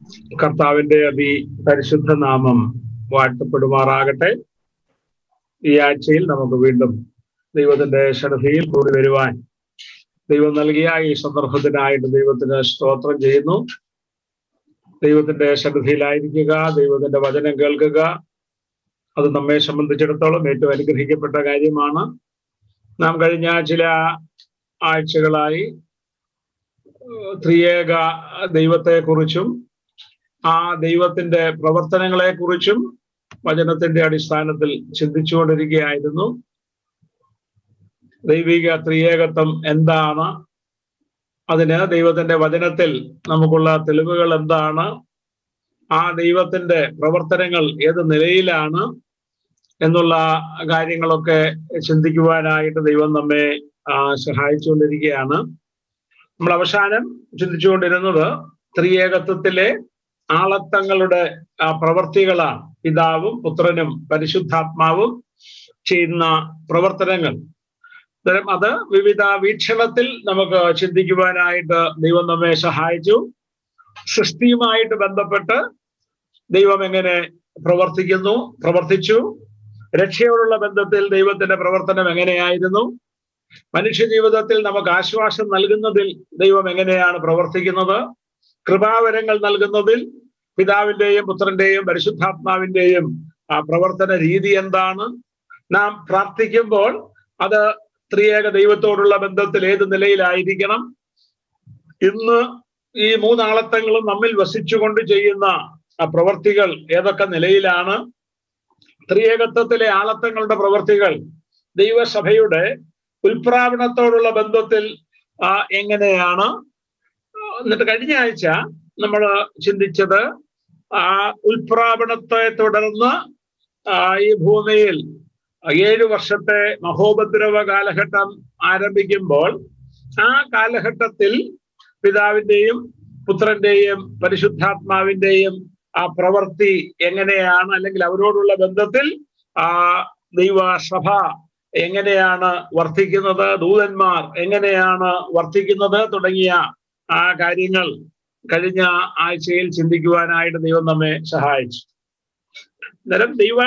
കർത്താവിന്റെ അതി പരിശുദ്ധ നാമം വാഴ്ത്തപ്പെടുമാറാകട്ടെ ഈ ആഴ്ചയിൽ നമുക്ക് വീണ്ടും ദൈവത്തിന്റെ ഷഡഫിയിൽ കൂടി വരുവാൻ ദൈവം നൽകിയ ഈ സന്ദർഭത്തിനായിട്ട് ദൈവത്തിന് സ്തോത്രം ചെയ്യുന്നു ദൈവത്തിന്റെ ഷഡഫിയിലായിരിക്കുക ദൈവത്തിന്റെ വചനം കേൾക്കുക അത് നമ്മെ സംബന്ധിച്ചിടത്തോളം ഏറ്റവും അനുഗ്രഹിക്കപ്പെട്ട കാര്യമാണ് നാം കഴിഞ്ഞ ചില ആഴ്ചകളായി ത്രിയേക ദൈവത്തെക്കുറിച്ചും ആ ദൈവത്തിന്റെ പ്രവർത്തനങ്ങളെ കുറിച്ചും വചനത്തിന്റെ അടിസ്ഥാനത്തിൽ ചിന്തിച്ചുകൊണ്ടിരിക്കുകയായിരുന്നു ദൈവിക ത്രിയേകത്വം എന്താണ് അതിന് ദൈവത്തിന്റെ വചനത്തിൽ നമുക്കുള്ള തെളിവുകൾ എന്താണ് ആ ദൈവത്തിന്റെ പ്രവർത്തനങ്ങൾ ഏത് നിലയിലാണ് എന്നുള്ള കാര്യങ്ങളൊക്കെ ചിന്തിക്കുവാനായിട്ട് ദൈവം നമ്മെ സഹായിച്ചുകൊണ്ടിരിക്കുകയാണ് നമ്മൾ അവസാനം ചിന്തിച്ചുകൊണ്ടിരുന്നത് ത്രിയേകത്വത്തിലെ ആളത്തങ്ങളുടെ പ്രവർത്തികളാണ് പിതാവും പുത്രനും പരിശുദ്ധാത്മാവും ചെയ്യുന്ന പ്രവർത്തനങ്ങൾ അത് വിവിധ വീക്ഷണത്തിൽ നമുക്ക് ചിന്തിക്കുവാനായിട്ട് ദൈവം നമ്മെ സഹായിച്ചു സൃഷ്ടിയുമായിട്ട് ബന്ധപ്പെട്ട് ദൈവം എങ്ങനെ പ്രവർത്തിക്കുന്നു പ്രവർത്തിച്ചു രക്ഷയോടുള്ള ബന്ധത്തിൽ ദൈവത്തിന്റെ പ്രവർത്തനം എങ്ങനെയായിരുന്നു മനുഷ്യ ജീവിതത്തിൽ നമുക്ക് ആശ്വാസം നൽകുന്നതിൽ ദൈവം എങ്ങനെയാണ് പ്രവർത്തിക്കുന്നത് കൃപാവരങ്ങൾ നൽകുന്നതിൽ പിതാവിന്റെയും പുത്രന്റെയും പരിശുദ്ധാത്മാവിന്റെയും ആ പ്രവർത്തന രീതി എന്താണ് നാം പ്രാർത്ഥിക്കുമ്പോൾ അത് ത്രിയേക ദൈവത്തോടുള്ള ബന്ധത്തിൽ ഏത് നിലയിലായിരിക്കണം ഇന്ന് ഈ മൂന്നാളത്തങ്ങളും നമ്മിൽ വസിച്ചുകൊണ്ട് ചെയ്യുന്ന ആ പ്രവർത്തികൾ ഏതൊക്കെ നിലയിലാണ് ത്രിയേകത്വത്തിലെ ആളത്തങ്ങളുടെ പ്രവർത്തികൾ ദൈവസഭയുടെ ഉൽപ്രാവണത്തോടുള്ള ബന്ധത്തിൽ എങ്ങനെയാണ് എന്നിട്ട് കഴിഞ്ഞ ആഴ്ച നമ്മൾ ചിന്തിച്ചത് ആ ഉൽപ്രാവണത്തെ തുടർന്ന് ഈ ഭൂമിയിൽ ഏഴു വർഷത്തെ മഹോപദ്രവ കാലഘട്ടം ആരംഭിക്കുമ്പോൾ ആ കാലഘട്ടത്തിൽ പിതാവിന്റെയും പുത്രന്റെയും പരിശുദ്ധാത്മാവിന്റെയും ആ പ്രവൃത്തി എങ്ങനെയാണ് അല്ലെങ്കിൽ അവരോടുള്ള ബന്ധത്തിൽ ആ ദൈവസഭ എങ്ങനെയാണ് വർദ്ധിക്കുന്നത് ദൂതന്മാർ എങ്ങനെയാണ് വർദ്ധിക്കുന്നത് തുടങ്ങിയ ആ കാര്യങ്ങൾ കഴിഞ്ഞ ആഴ്ചയിൽ ചിന്തിക്കുവാനായിട്ട് ദൈവം നമ്മെ സഹായിച്ചു അന്നേരം ദൈവ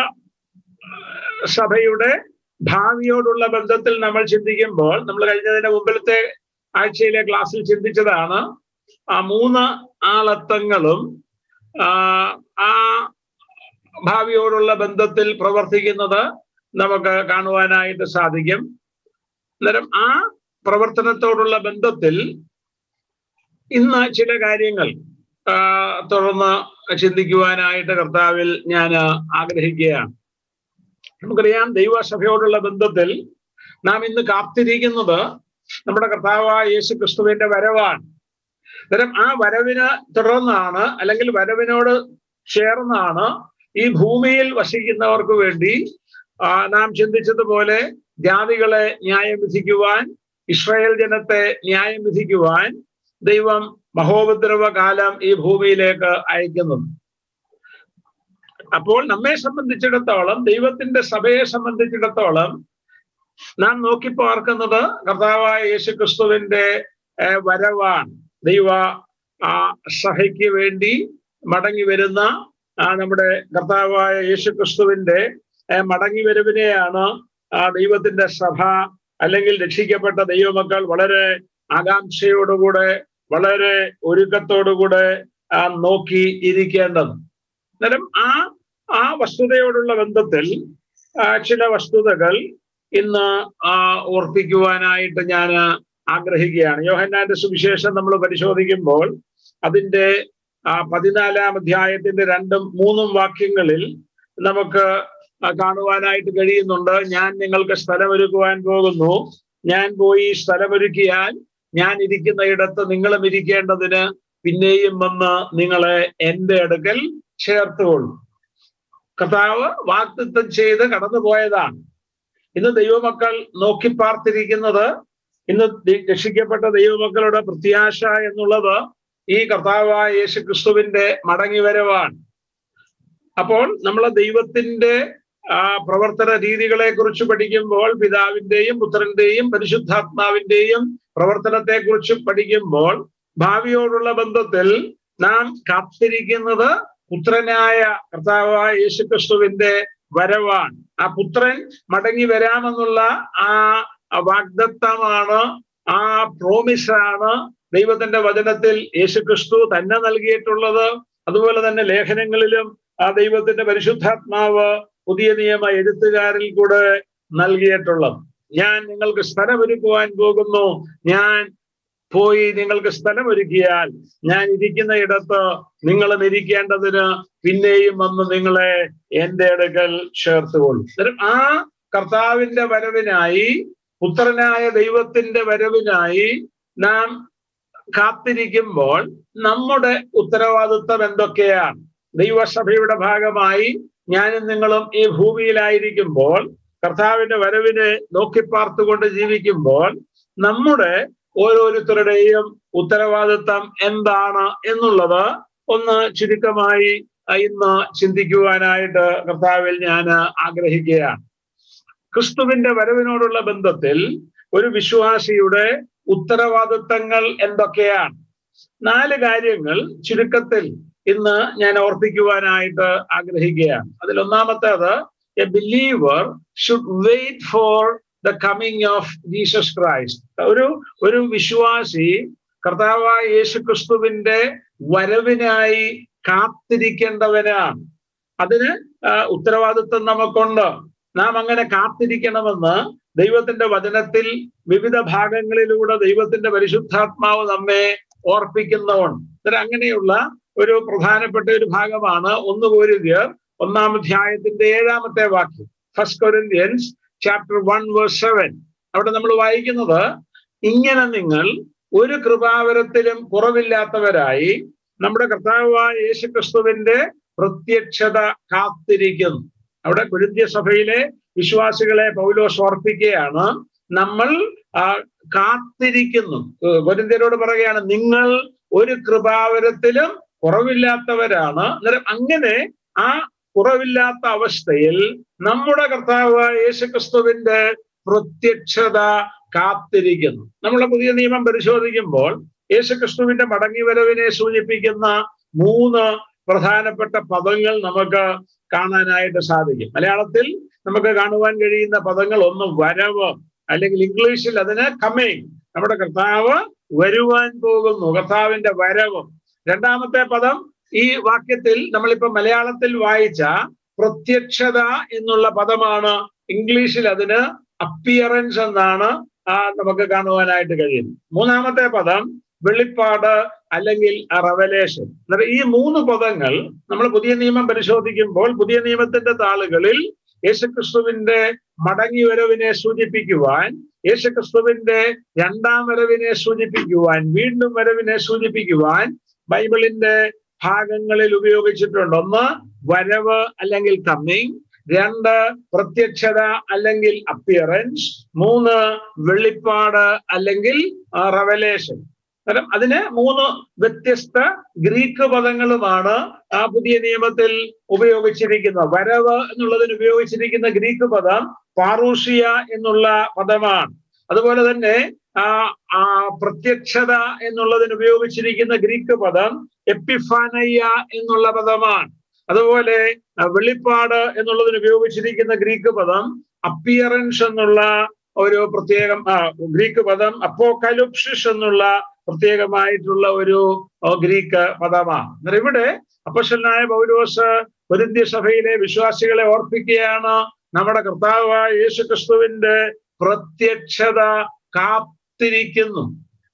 സഭയുടെ ഭാവിയോടുള്ള ബന്ധത്തിൽ നമ്മൾ ചിന്തിക്കുമ്പോൾ നമ്മൾ കഴിഞ്ഞതിന്റെ മുമ്പിലത്തെ ആഴ്ചയിലെ ക്ലാസ്സിൽ ചിന്തിച്ചതാണ് ആ മൂന്ന് ആളത്തങ്ങളും ആ ഭാവിയോടുള്ള ബന്ധത്തിൽ പ്രവർത്തിക്കുന്നത് നമുക്ക് കാണുവാനായിട്ട് സാധിക്കും അന്നേരം ആ പ്രവർത്തനത്തോടുള്ള ബന്ധത്തിൽ ഇന്ന് ചില കാര്യങ്ങൾ തുറന്ന് ചിന്തിക്കുവാനായിട്ട് കർത്താവിൽ ഞാൻ ആഗ്രഹിക്കുകയാണ് നമുക്കറിയാം ദൈവസഭയോടുള്ള ബന്ധത്തിൽ നാം ഇന്ന് കാത്തിരിക്കുന്നത് നമ്മുടെ കർത്താവായ യേശു ക്രിസ്തുവിന്റെ വരവാണ് അന്നേരം ആ വരവിന് തുടർന്നാണ് അല്ലെങ്കിൽ വരവിനോട് ചേർന്നാണ് ഈ ഭൂമിയിൽ വസിക്കുന്നവർക്ക് വേണ്ടി നാം ചിന്തിച്ചതുപോലെ ജാതികളെ ന്യായം വിധിക്കുവാൻ ഇസ്രായേൽ ജനത്തെ ന്യായം വിധിക്കുവാൻ ദൈവം മഹോപദ്രവ കാലം ഈ ഭൂമിയിലേക്ക് അയക്കുന്നത് അപ്പോൾ നമ്മെ സംബന്ധിച്ചിടത്തോളം ദൈവത്തിന്റെ സഭയെ സംബന്ധിച്ചിടത്തോളം നാം നോക്കി പാർക്കുന്നത് കർത്താവായ യേശു ക്രിസ്തുവിന്റെ വരവാണ് ദൈവ ആ സഭയ്ക്ക് വേണ്ടി മടങ്ങി വരുന്ന നമ്മുടെ കർത്താവായ യേശു ക്രിസ്തുവിന്റെ മടങ്ങി വരവിനെയാണ് ആ ദൈവത്തിന്റെ സഭ അല്ലെങ്കിൽ രക്ഷിക്കപ്പെട്ട ദൈവമക്കൾ വളരെ ആകാംക്ഷയോടുകൂടെ വളരെ ഒരുക്കത്തോടുകൂടെ നോക്കി ഇരിക്കേണ്ടത് അന്നേരം ആ ആ വസ്തുതയോടുള്ള ബന്ധത്തിൽ ചില വസ്തുതകൾ ഇന്ന് ഓർപ്പിക്കുവാനായിട്ട് ഞാൻ ആഗ്രഹിക്കുകയാണ് യോഹന്നാന്റെ സുവിശേഷം നമ്മൾ പരിശോധിക്കുമ്പോൾ അതിന്റെ പതിനാലാം അധ്യായത്തിന്റെ രണ്ടും മൂന്നും വാക്യങ്ങളിൽ നമുക്ക് കാണുവാനായിട്ട് കഴിയുന്നുണ്ട് ഞാൻ നിങ്ങൾക്ക് സ്ഥലമൊരുക്കുവാൻ പോകുന്നു ഞാൻ പോയി സ്ഥലമൊരുക്കിയാൽ ഞാൻ ഇരിക്കുന്ന ഇടത്ത് നിങ്ങളും ഇരിക്കേണ്ടതിന് പിന്നെയും വന്ന് നിങ്ങളെ എന്റെ അടുക്കൽ ചേർത്തുകൊള്ളു കർത്താവ് വാക്തിത്വം ചെയ്ത് കടന്നുപോയതാണ് ഇന്ന് ദൈവമക്കൾ നോക്കി പാർത്തിരിക്കുന്നത് ഇന്ന് രക്ഷിക്കപ്പെട്ട ദൈവമക്കളുടെ പ്രത്യാശ എന്നുള്ളത് ഈ കർത്താവായ യേശു ക്രിസ്തുവിന്റെ മടങ്ങിവരവാണ് അപ്പോൾ നമ്മളെ ദൈവത്തിന്റെ ആ പ്രവർത്തന രീതികളെ കുറിച്ച് പഠിക്കുമ്പോൾ പിതാവിന്റെയും പുത്രന്റെയും പരിശുദ്ധാത്മാവിന്റെയും പ്രവർത്തനത്തെ കുറിച്ച് പഠിക്കുമ്പോൾ ഭാവിയോടുള്ള ബന്ധത്തിൽ നാം കാത്തിരിക്കുന്നത് പുത്രനായ കർത്താവായ യേശുക്രിസ്തുവിന്റെ വരവാണ് ആ പുത്രൻ മടങ്ങി വരാമെന്നുള്ള ആ വാഗ്ദത്തമാണ് ആ പ്രോമിസാണ് ദൈവത്തിന്റെ വചനത്തിൽ യേശുക്രിസ്തു തന്നെ നൽകിയിട്ടുള്ളത് അതുപോലെ തന്നെ ലേഖനങ്ങളിലും ആ ദൈവത്തിന്റെ പരിശുദ്ധാത്മാവ് പുതിയ നിയമ എഴുത്തുകാരിൽ കൂടെ നൽകിയിട്ടുള്ളത് ഞാൻ നിങ്ങൾക്ക് സ്ഥലമൊരുക്കുവാൻ പോകുന്നു ഞാൻ പോയി നിങ്ങൾക്ക് സ്ഥലമൊരുക്കിയാൽ ഞാൻ ഇരിക്കുന്ന ഇടത്ത് നിങ്ങളും ഇരിക്കേണ്ടതിന് പിന്നെയും വന്ന് നിങ്ങളെ എന്റെ അടുക്കൽ ചേർത്തുകൊള്ളു അന്നേരം ആ കർത്താവിന്റെ വരവിനായി പുത്രനായ ദൈവത്തിന്റെ വരവിനായി നാം കാത്തിരിക്കുമ്പോൾ നമ്മുടെ ഉത്തരവാദിത്വം എന്തൊക്കെയാണ് ദൈവസഭയുടെ ഭാഗമായി ഞാനും നിങ്ങളും ഈ ഭൂമിയിലായിരിക്കുമ്പോൾ കർത്താവിന്റെ വരവിനെ നോക്കിപ്പാർത്തുകൊണ്ട് ജീവിക്കുമ്പോൾ നമ്മുടെ ഓരോരുത്തരുടെയും ഉത്തരവാദിത്വം എന്താണ് എന്നുള്ളത് ഒന്ന് ചുരുക്കമായി ഇന്ന് ചിന്തിക്കുവാനായിട്ട് കർത്താവിൽ ഞാൻ ആഗ്രഹിക്കുകയാണ് ക്രിസ്തുവിന്റെ വരവിനോടുള്ള ബന്ധത്തിൽ ഒരു വിശ്വാസിയുടെ ഉത്തരവാദിത്തങ്ങൾ എന്തൊക്കെയാണ് നാല് കാര്യങ്ങൾ ചുരുക്കത്തിൽ ഇന്ന് ഞാൻ ഓർപ്പിക്കുവാനായിട്ട് ആഗ്രഹിക്കുകയാണ് അതിൽ ഒന്നാമത്തേത് a believer should wait for the coming of Jesus Christ ഒരു ഒരു വിശ്വാസി കർത്താവായ യേശു ക്രിസ്തുവിന്റെ വരവിനായി കാത്തിരിക്കേണ്ടവനാണ് അതിന് ഉത്തരവാദിത്വം നമുക്കുണ്ട് നാം അങ്ങനെ കാത്തിരിക്കണമെന്ന് ദൈവത്തിന്റെ വചനത്തിൽ വിവിധ ഭാഗങ്ങളിലൂടെ ദൈവത്തിന്റെ പരിശുദ്ധാത്മാവ് നമ്മെ ഓർപ്പിക്കുന്നതുകൊണ്ട് അങ്ങനെയുള്ള ഒരു പ്രധാനപ്പെട്ട ഒരു ഭാഗമാണ് ഒന്ന് കോരിന്ത്യർ ഒന്നാം അധ്യായത്തിന്റെ ഏഴാമത്തെ വാക്യം first Corinthians chapter one verse seven അവിടെ നമ്മൾ വായിക്കുന്നത് ഇങ്ങനെ നിങ്ങൾ ഒരു കൃപാവരത്തിലും കുറവില്ലാത്തവരായി നമ്മുടെ കർത്താവായ യേശു ക്രിസ്തുവിന്റെ പ്രത്യക്ഷത കാത്തിരിക്കുന്നു അവിടെ കുരുന്ത്യ സഭയിലെ വിശ്വാസികളെ പൗലോസ് ഓർപ്പിക്കുകയാണ് നമ്മൾ കാത്തിരിക്കുന്നു കൊരിന്ത്യരോട് പറയുകയാണ് നിങ്ങൾ ഒരു കൃപാവരത്തിലും കുറവില്ലാത്തവരാണ് അന്നേരം അങ്ങനെ ആ കുറവില്ലാത്ത അവസ്ഥയിൽ നമ്മുടെ കർത്താവായ യേശുക്രിസ്തുവിന്റെ പ്രത്യക്ഷത കാത്തിരിക്കുന്നു നമ്മളെ പുതിയ നിയമം പരിശോധിക്കുമ്പോൾ യേശുക്രിസ്തുവിന്റെ മടങ്ങിവരവിനെ സൂചിപ്പിക്കുന്ന മൂന്ന് പ്രധാനപ്പെട്ട പദങ്ങൾ നമുക്ക് കാണാനായിട്ട് സാധിക്കും മലയാളത്തിൽ നമുക്ക് കാണുവാൻ കഴിയുന്ന പദങ്ങൾ ഒന്ന് വരവ് അല്ലെങ്കിൽ ഇംഗ്ലീഷിൽ അതിന് കമ്മിങ് നമ്മുടെ കർത്താവ് വരുവാൻ പോകുന്നു കർത്താവിന്റെ വരവ് രണ്ടാമത്തെ പദം ഈ വാക്യത്തിൽ നമ്മളിപ്പോ മലയാളത്തിൽ വായിച്ച പ്രത്യക്ഷത എന്നുള്ള പദമാണ് ഇംഗ്ലീഷിൽ അതിന് അപ്പിയറൻസ് എന്നാണ് ആ നമുക്ക് കാണുവാനായിട്ട് കഴിയുന്നത് മൂന്നാമത്തെ പദം വെളിപ്പാട് അല്ലെങ്കിൽ റവലേഷൻ ഈ മൂന്ന് പദങ്ങൾ നമ്മൾ പുതിയ നിയമം പരിശോധിക്കുമ്പോൾ പുതിയ നിയമത്തിന്റെ താളുകളിൽ യേശുക്രിസ്തുവിന്റെ മടങ്ങി വരവിനെ സൂചിപ്പിക്കുവാൻ യേശുക്രിസ്തുവിന്റെ രണ്ടാം വരവിനെ സൂചിപ്പിക്കുവാൻ വീണ്ടും വരവിനെ സൂചിപ്പിക്കുവാൻ ബൈബിളിന്റെ ഭാഗങ്ങളിൽ ഉപയോഗിച്ചിട്ടുണ്ട് ഒന്ന് വരവ് അല്ലെങ്കിൽ കമ്മിങ് രണ്ട് പ്രത്യക്ഷത അല്ലെങ്കിൽ അപ്പിയറൻസ് മൂന്ന് വെളിപ്പാട് അല്ലെങ്കിൽ റവലേഷൻ കാരണം അതിന് മൂന്ന് വ്യത്യസ്ത ഗ്രീക്ക് പദങ്ങളുമാണ് ആ പുതിയ നിയമത്തിൽ ഉപയോഗിച്ചിരിക്കുന്നത് വരവ് എന്നുള്ളതിന് ഉപയോഗിച്ചിരിക്കുന്ന ഗ്രീക്ക് പദം പാറൂഷിയ എന്നുള്ള പദമാണ് അതുപോലെ തന്നെ ആ ആ പ്രത്യക്ഷത എന്നുള്ളതിന് ഉപയോഗിച്ചിരിക്കുന്ന ഗ്രീക്ക് പദം എപ്പിഫാനയ്യ എന്നുള്ള പദമാണ് അതുപോലെ വെളിപ്പാട് എന്നുള്ളതിന് ഉപയോഗിച്ചിരിക്കുന്ന ഗ്രീക്ക് പദം അപ്പിയറൻസ് എന്നുള്ള ഒരു പ്രത്യേകം ഗ്രീക്ക് പദം അപ്പോകലുപ്സിസ് എന്നുള്ള പ്രത്യേകമായിട്ടുള്ള ഒരു ഗ്രീക്ക് പദമാണ് എന്നാൽ ഇവിടെ അപ്പശനായ പൗലോസ് പൊരുന്ത്യ സഭയിലെ വിശ്വാസികളെ ഓർപ്പിക്കുകയാണ് നമ്മുടെ കർത്താവായ യേശു ക്രിസ്തുവിന്റെ പ്രത്യക്ഷത കാത്തിരിക്കുന്നു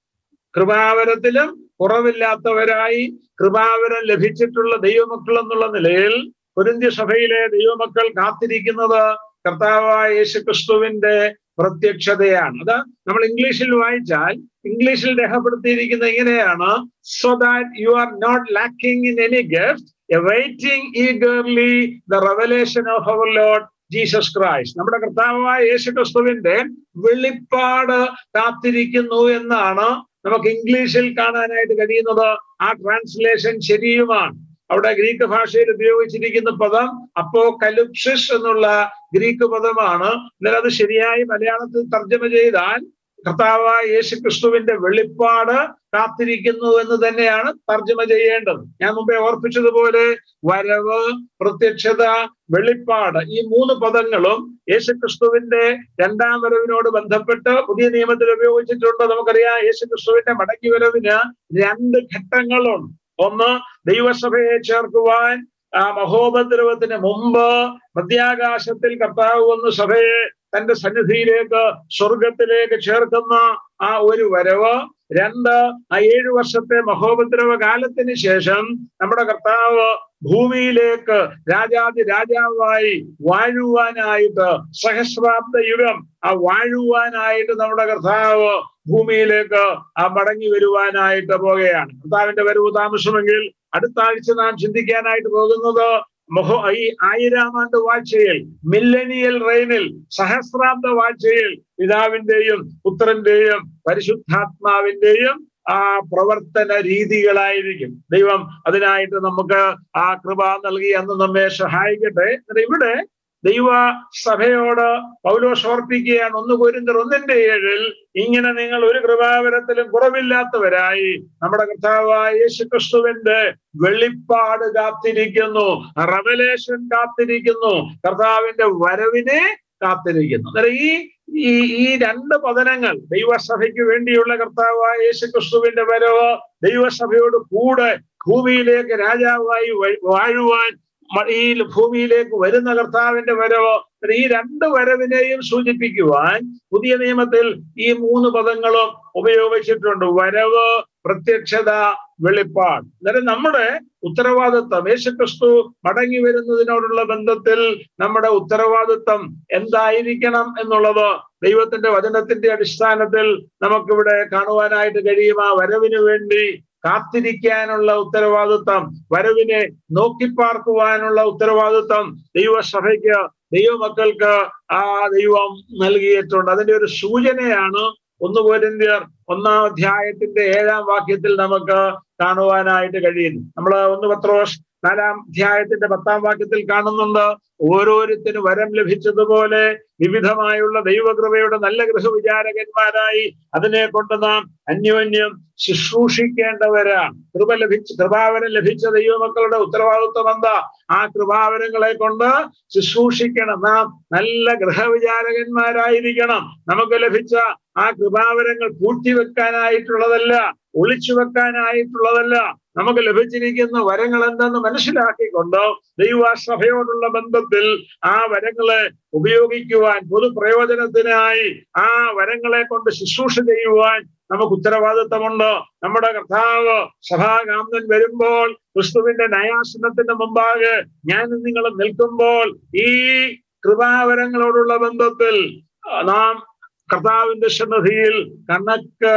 കൃപാവരത്തിലും കുറവില്ലാത്തവരായി കൃപാവരം ലഭിച്ചിട്ടുള്ള ദൈവമക്കൾ എന്നുള്ള നിലയിൽ പൊരുന്ത്യ സഭയിലെ ദൈവമക്കൾ കാത്തിരിക്കുന്നത് കർത്താവായ യേശു ക്രിസ്തുവിന്റെ പ്രത്യക്ഷതയാണ് അത് നമ്മൾ ഇംഗ്ലീഷിൽ വായിച്ചാൽ ഇംഗ്ലീഷിൽ രേഖപ്പെടുത്തിയിരിക്കുന്ന ഇങ്ങനെയാണ് so that you are not lacking in any gift waiting eagerly the revelation of our lord Jesus Christ നമ്മുടെ കർത്താവായ യേശു ക്രിസ്തുവിന്റെ വെളിപ്പാട് കാത്തിരിക്കുന്നു എന്നാണ് നമുക്ക് ഇംഗ്ലീഷിൽ കാണാനായിട്ട് കഴിയുന്നത് ആ ട്രാൻസ്ലേഷൻ ശരിയുമാണ് അവിടെ ഗ്രീക്ക് ഭാഷയിൽ ഉപയോഗിച്ചിരിക്കുന്ന പദം അപ്പോ കലുപ്സിസ് എന്നുള്ള ഗ്രീക്ക് പദമാണ് എന്നാൽ അത് ശരിയായി മലയാളത്തിൽ തർജ്ജമ ചെയ്താൽ കർത്താവായ യേശു ക്രിസ്തുവിന്റെ വെളിപ്പാട് കാത്തിരിക്കുന്നു എന്ന് തന്നെയാണ് തർജ്ജമ ചെയ്യേണ്ടത് ഞാൻ മുമ്പേ ഓർപ്പിച്ചതുപോലെ വരവ് പ്രത്യക്ഷത വെളിപ്പാട് ഈ മൂന്ന് പദങ്ങളും യേശു ക്രിസ്തുവിന്റെ രണ്ടാം വരവിനോട് ബന്ധപ്പെട്ട് പുതിയ നിയമത്തിൽ ഉപയോഗിച്ചിട്ടുണ്ട് നമുക്കറിയാം യേശു ക്രിസ്തുവിന്റെ മടങ്ങി വരവിന് രണ്ട് ഘട്ടങ്ങളുണ്ട് ഒന്ന് ദൈവസഭയെ ചേർക്കുവാൻ ആ മഹോപദ്രവത്തിന് മുമ്പ് മധ്യാകാശത്തിൽ കർത്താവ് വന്ന് സഭയെ തന്റെ സന്നിധിയിലേക്ക് സ്വർഗത്തിലേക്ക് ചേർക്കുന്ന ആ ഒരു വരവ് രണ്ട് ആ ഏഴു വർഷത്തെ മഹോപദ്രവ കാലത്തിന് ശേഷം നമ്മുടെ കർത്താവ് ഭൂമിയിലേക്ക് രാജാതി രാജാവായി വാഴുവാനായിട്ട് സഹസ്രാബ്ദ യുഗം ആ വാഴുവാനായിട്ട് നമ്മുടെ കർത്താവ് ഭൂമിയിലേക്ക് ആ മടങ്ങി വരുവാനായിട്ട് പോകുകയാണ് കർത്താവിന്റെ വരവ് താമസമെങ്കിൽ അടുത്ത ആഴ്ച നാം ചിന്തിക്കാനായിട്ട് പോകുന്നത് മൊഹോ ഈ ആയിരം ആണ്ട് വാഴ്ചയിൽ മില്ലനിയൽ റെയിനിൽ സഹസ്രാബ്ദ വാഴ്ചയിൽ പിതാവിന്റെയും പുത്രന്റെയും പരിശുദ്ധാത്മാവിന്റെയും ആ പ്രവർത്തന രീതികളായിരിക്കും ദൈവം അതിനായിട്ട് നമുക്ക് ആ കൃപ നൽകി അന്ന് നമ്മെ സഹായിക്കട്ടെ ഇവിടെ ദൈവ സഭയോട് പൗലോസ് ഓർപ്പിക്കുകയാണ് ഒന്ന് കോരിന്തർ ഒന്നിന്റെ ഏഴിൽ ഇങ്ങനെ നിങ്ങൾ ഒരു കൃപാവരത്തിലും കുറവില്ലാത്തവരായി നമ്മുടെ കർത്താവായ യേശു ക്രിസ്തുവിന്റെ വെളിപ്പാട് കാത്തിരിക്കുന്നു റവലേഷൻ കാത്തിരിക്കുന്നു കർത്താവിന്റെ വരവിനെ കാത്തിരിക്കുന്നു അന്നേരം ഈ ഈ ഈ രണ്ട് പതനങ്ങൾ ദൈവസഭയ്ക്ക് വേണ്ടിയുള്ള കർത്താവായ യേശു ക്രിസ്തുവിന്റെ വരവ് ദൈവസഭയോട് കൂടെ ഭൂമിയിലേക്ക് രാജാവായി വാഴുവാൻ ഈ ഭൂമിയിലേക്ക് വരുന്ന കർത്താവിന്റെ വരവ് ഈ രണ്ട് വരവിനെയും സൂചിപ്പിക്കുവാൻ പുതിയ നിയമത്തിൽ ഈ മൂന്ന് പദങ്ങളും ഉപയോഗിച്ചിട്ടുണ്ട് വരവ് പ്രത്യക്ഷത വെളിപ്പാട് അന്നേരം നമ്മുടെ ഉത്തരവാദിത്വം യേശുക്രിസ്തു മടങ്ങി വരുന്നതിനോടുള്ള ബന്ധത്തിൽ നമ്മുടെ ഉത്തരവാദിത്വം എന്തായിരിക്കണം എന്നുള്ളത് ദൈവത്തിന്റെ വചനത്തിന്റെ അടിസ്ഥാനത്തിൽ നമുക്കിവിടെ കാണുവാനായിട്ട് കഴിയും ആ വരവിന് വേണ്ടി കാത്തിരിക്കാനുള്ള ഉത്തരവാദിത്വം വരവിനെ നോക്കിപ്പാർക്കുവാനുള്ള ഉത്തരവാദിത്വം ദൈവസഭയ്ക്ക് ദൈവമക്കൾക്ക് ആ ദൈവം നൽകിയിട്ടുണ്ട് അതിന്റെ ഒരു സൂചനയാണ് ഒന്ന് പോരിന്ത്യർ ഒന്നാം അധ്യായത്തിന്റെ ഏഴാം വാക്യത്തിൽ നമുക്ക് കാണുവാനായിട്ട് കഴിയുന്നു നമ്മൾ ഒന്ന് പത്രോസ് നാലാം അധ്യായത്തിന്റെ പത്താം വാക്യത്തിൽ കാണുന്നുണ്ട് ഓരോരുത്തരും വരം ലഭിച്ചതുപോലെ വിവിധമായുള്ള ദൈവകൃപയുടെ നല്ല ഗൃഹവിചാരകന്മാരായി അതിനെ കൊണ്ട് നാം അന്യോന്യം ശുശ്രൂഷിക്കേണ്ടവരാണ് കൃപ ലഭിച്ച കൃപാവരം ലഭിച്ച ദൈവമക്കളുടെ ഉത്തരവാദിത്വം എന്താ ആ കൃപാവരങ്ങളെ കൊണ്ട് ശുശ്രൂഷിക്കണം നാം നല്ല ഗൃഹവിചാരകന്മാരായിരിക്കണം നമുക്ക് ലഭിച്ച ആ കൃപാവരങ്ങൾ പൂഴ്ത്തിവെക്കാനായിട്ടുള്ളതല്ല ഒളിച്ചു വെക്കാനായിട്ടുള്ളതല്ല നമുക്ക് ലഭിച്ചിരിക്കുന്ന വരങ്ങൾ എന്തെന്ന് മനസ്സിലാക്കിക്കൊണ്ട് ദൈവസഭയോടുള്ള ബന്ധത്തിൽ ആ വരങ്ങളെ ഉപയോഗിക്കുവാൻ പൊതുപ്രയോജനത്തിനായി ആ വരങ്ങളെ കൊണ്ട് ശുശ്രൂഷ ചെയ്യുവാൻ നമുക്ക് ഉത്തരവാദിത്തമുണ്ട് നമ്മുടെ കർത്താവ് സഭാകാന്തൻ വരുമ്പോൾ ക്രിസ്തുവിന്റെ നയാസനത്തിന്റെ മുമ്പാകെ ഞാൻ നിങ്ങൾ നിൽക്കുമ്പോൾ ഈ കൃപാവരങ്ങളോടുള്ള ബന്ധത്തിൽ നാം കർത്താവിന്റെ സന്നദ്ധിയിൽ കണക്ക്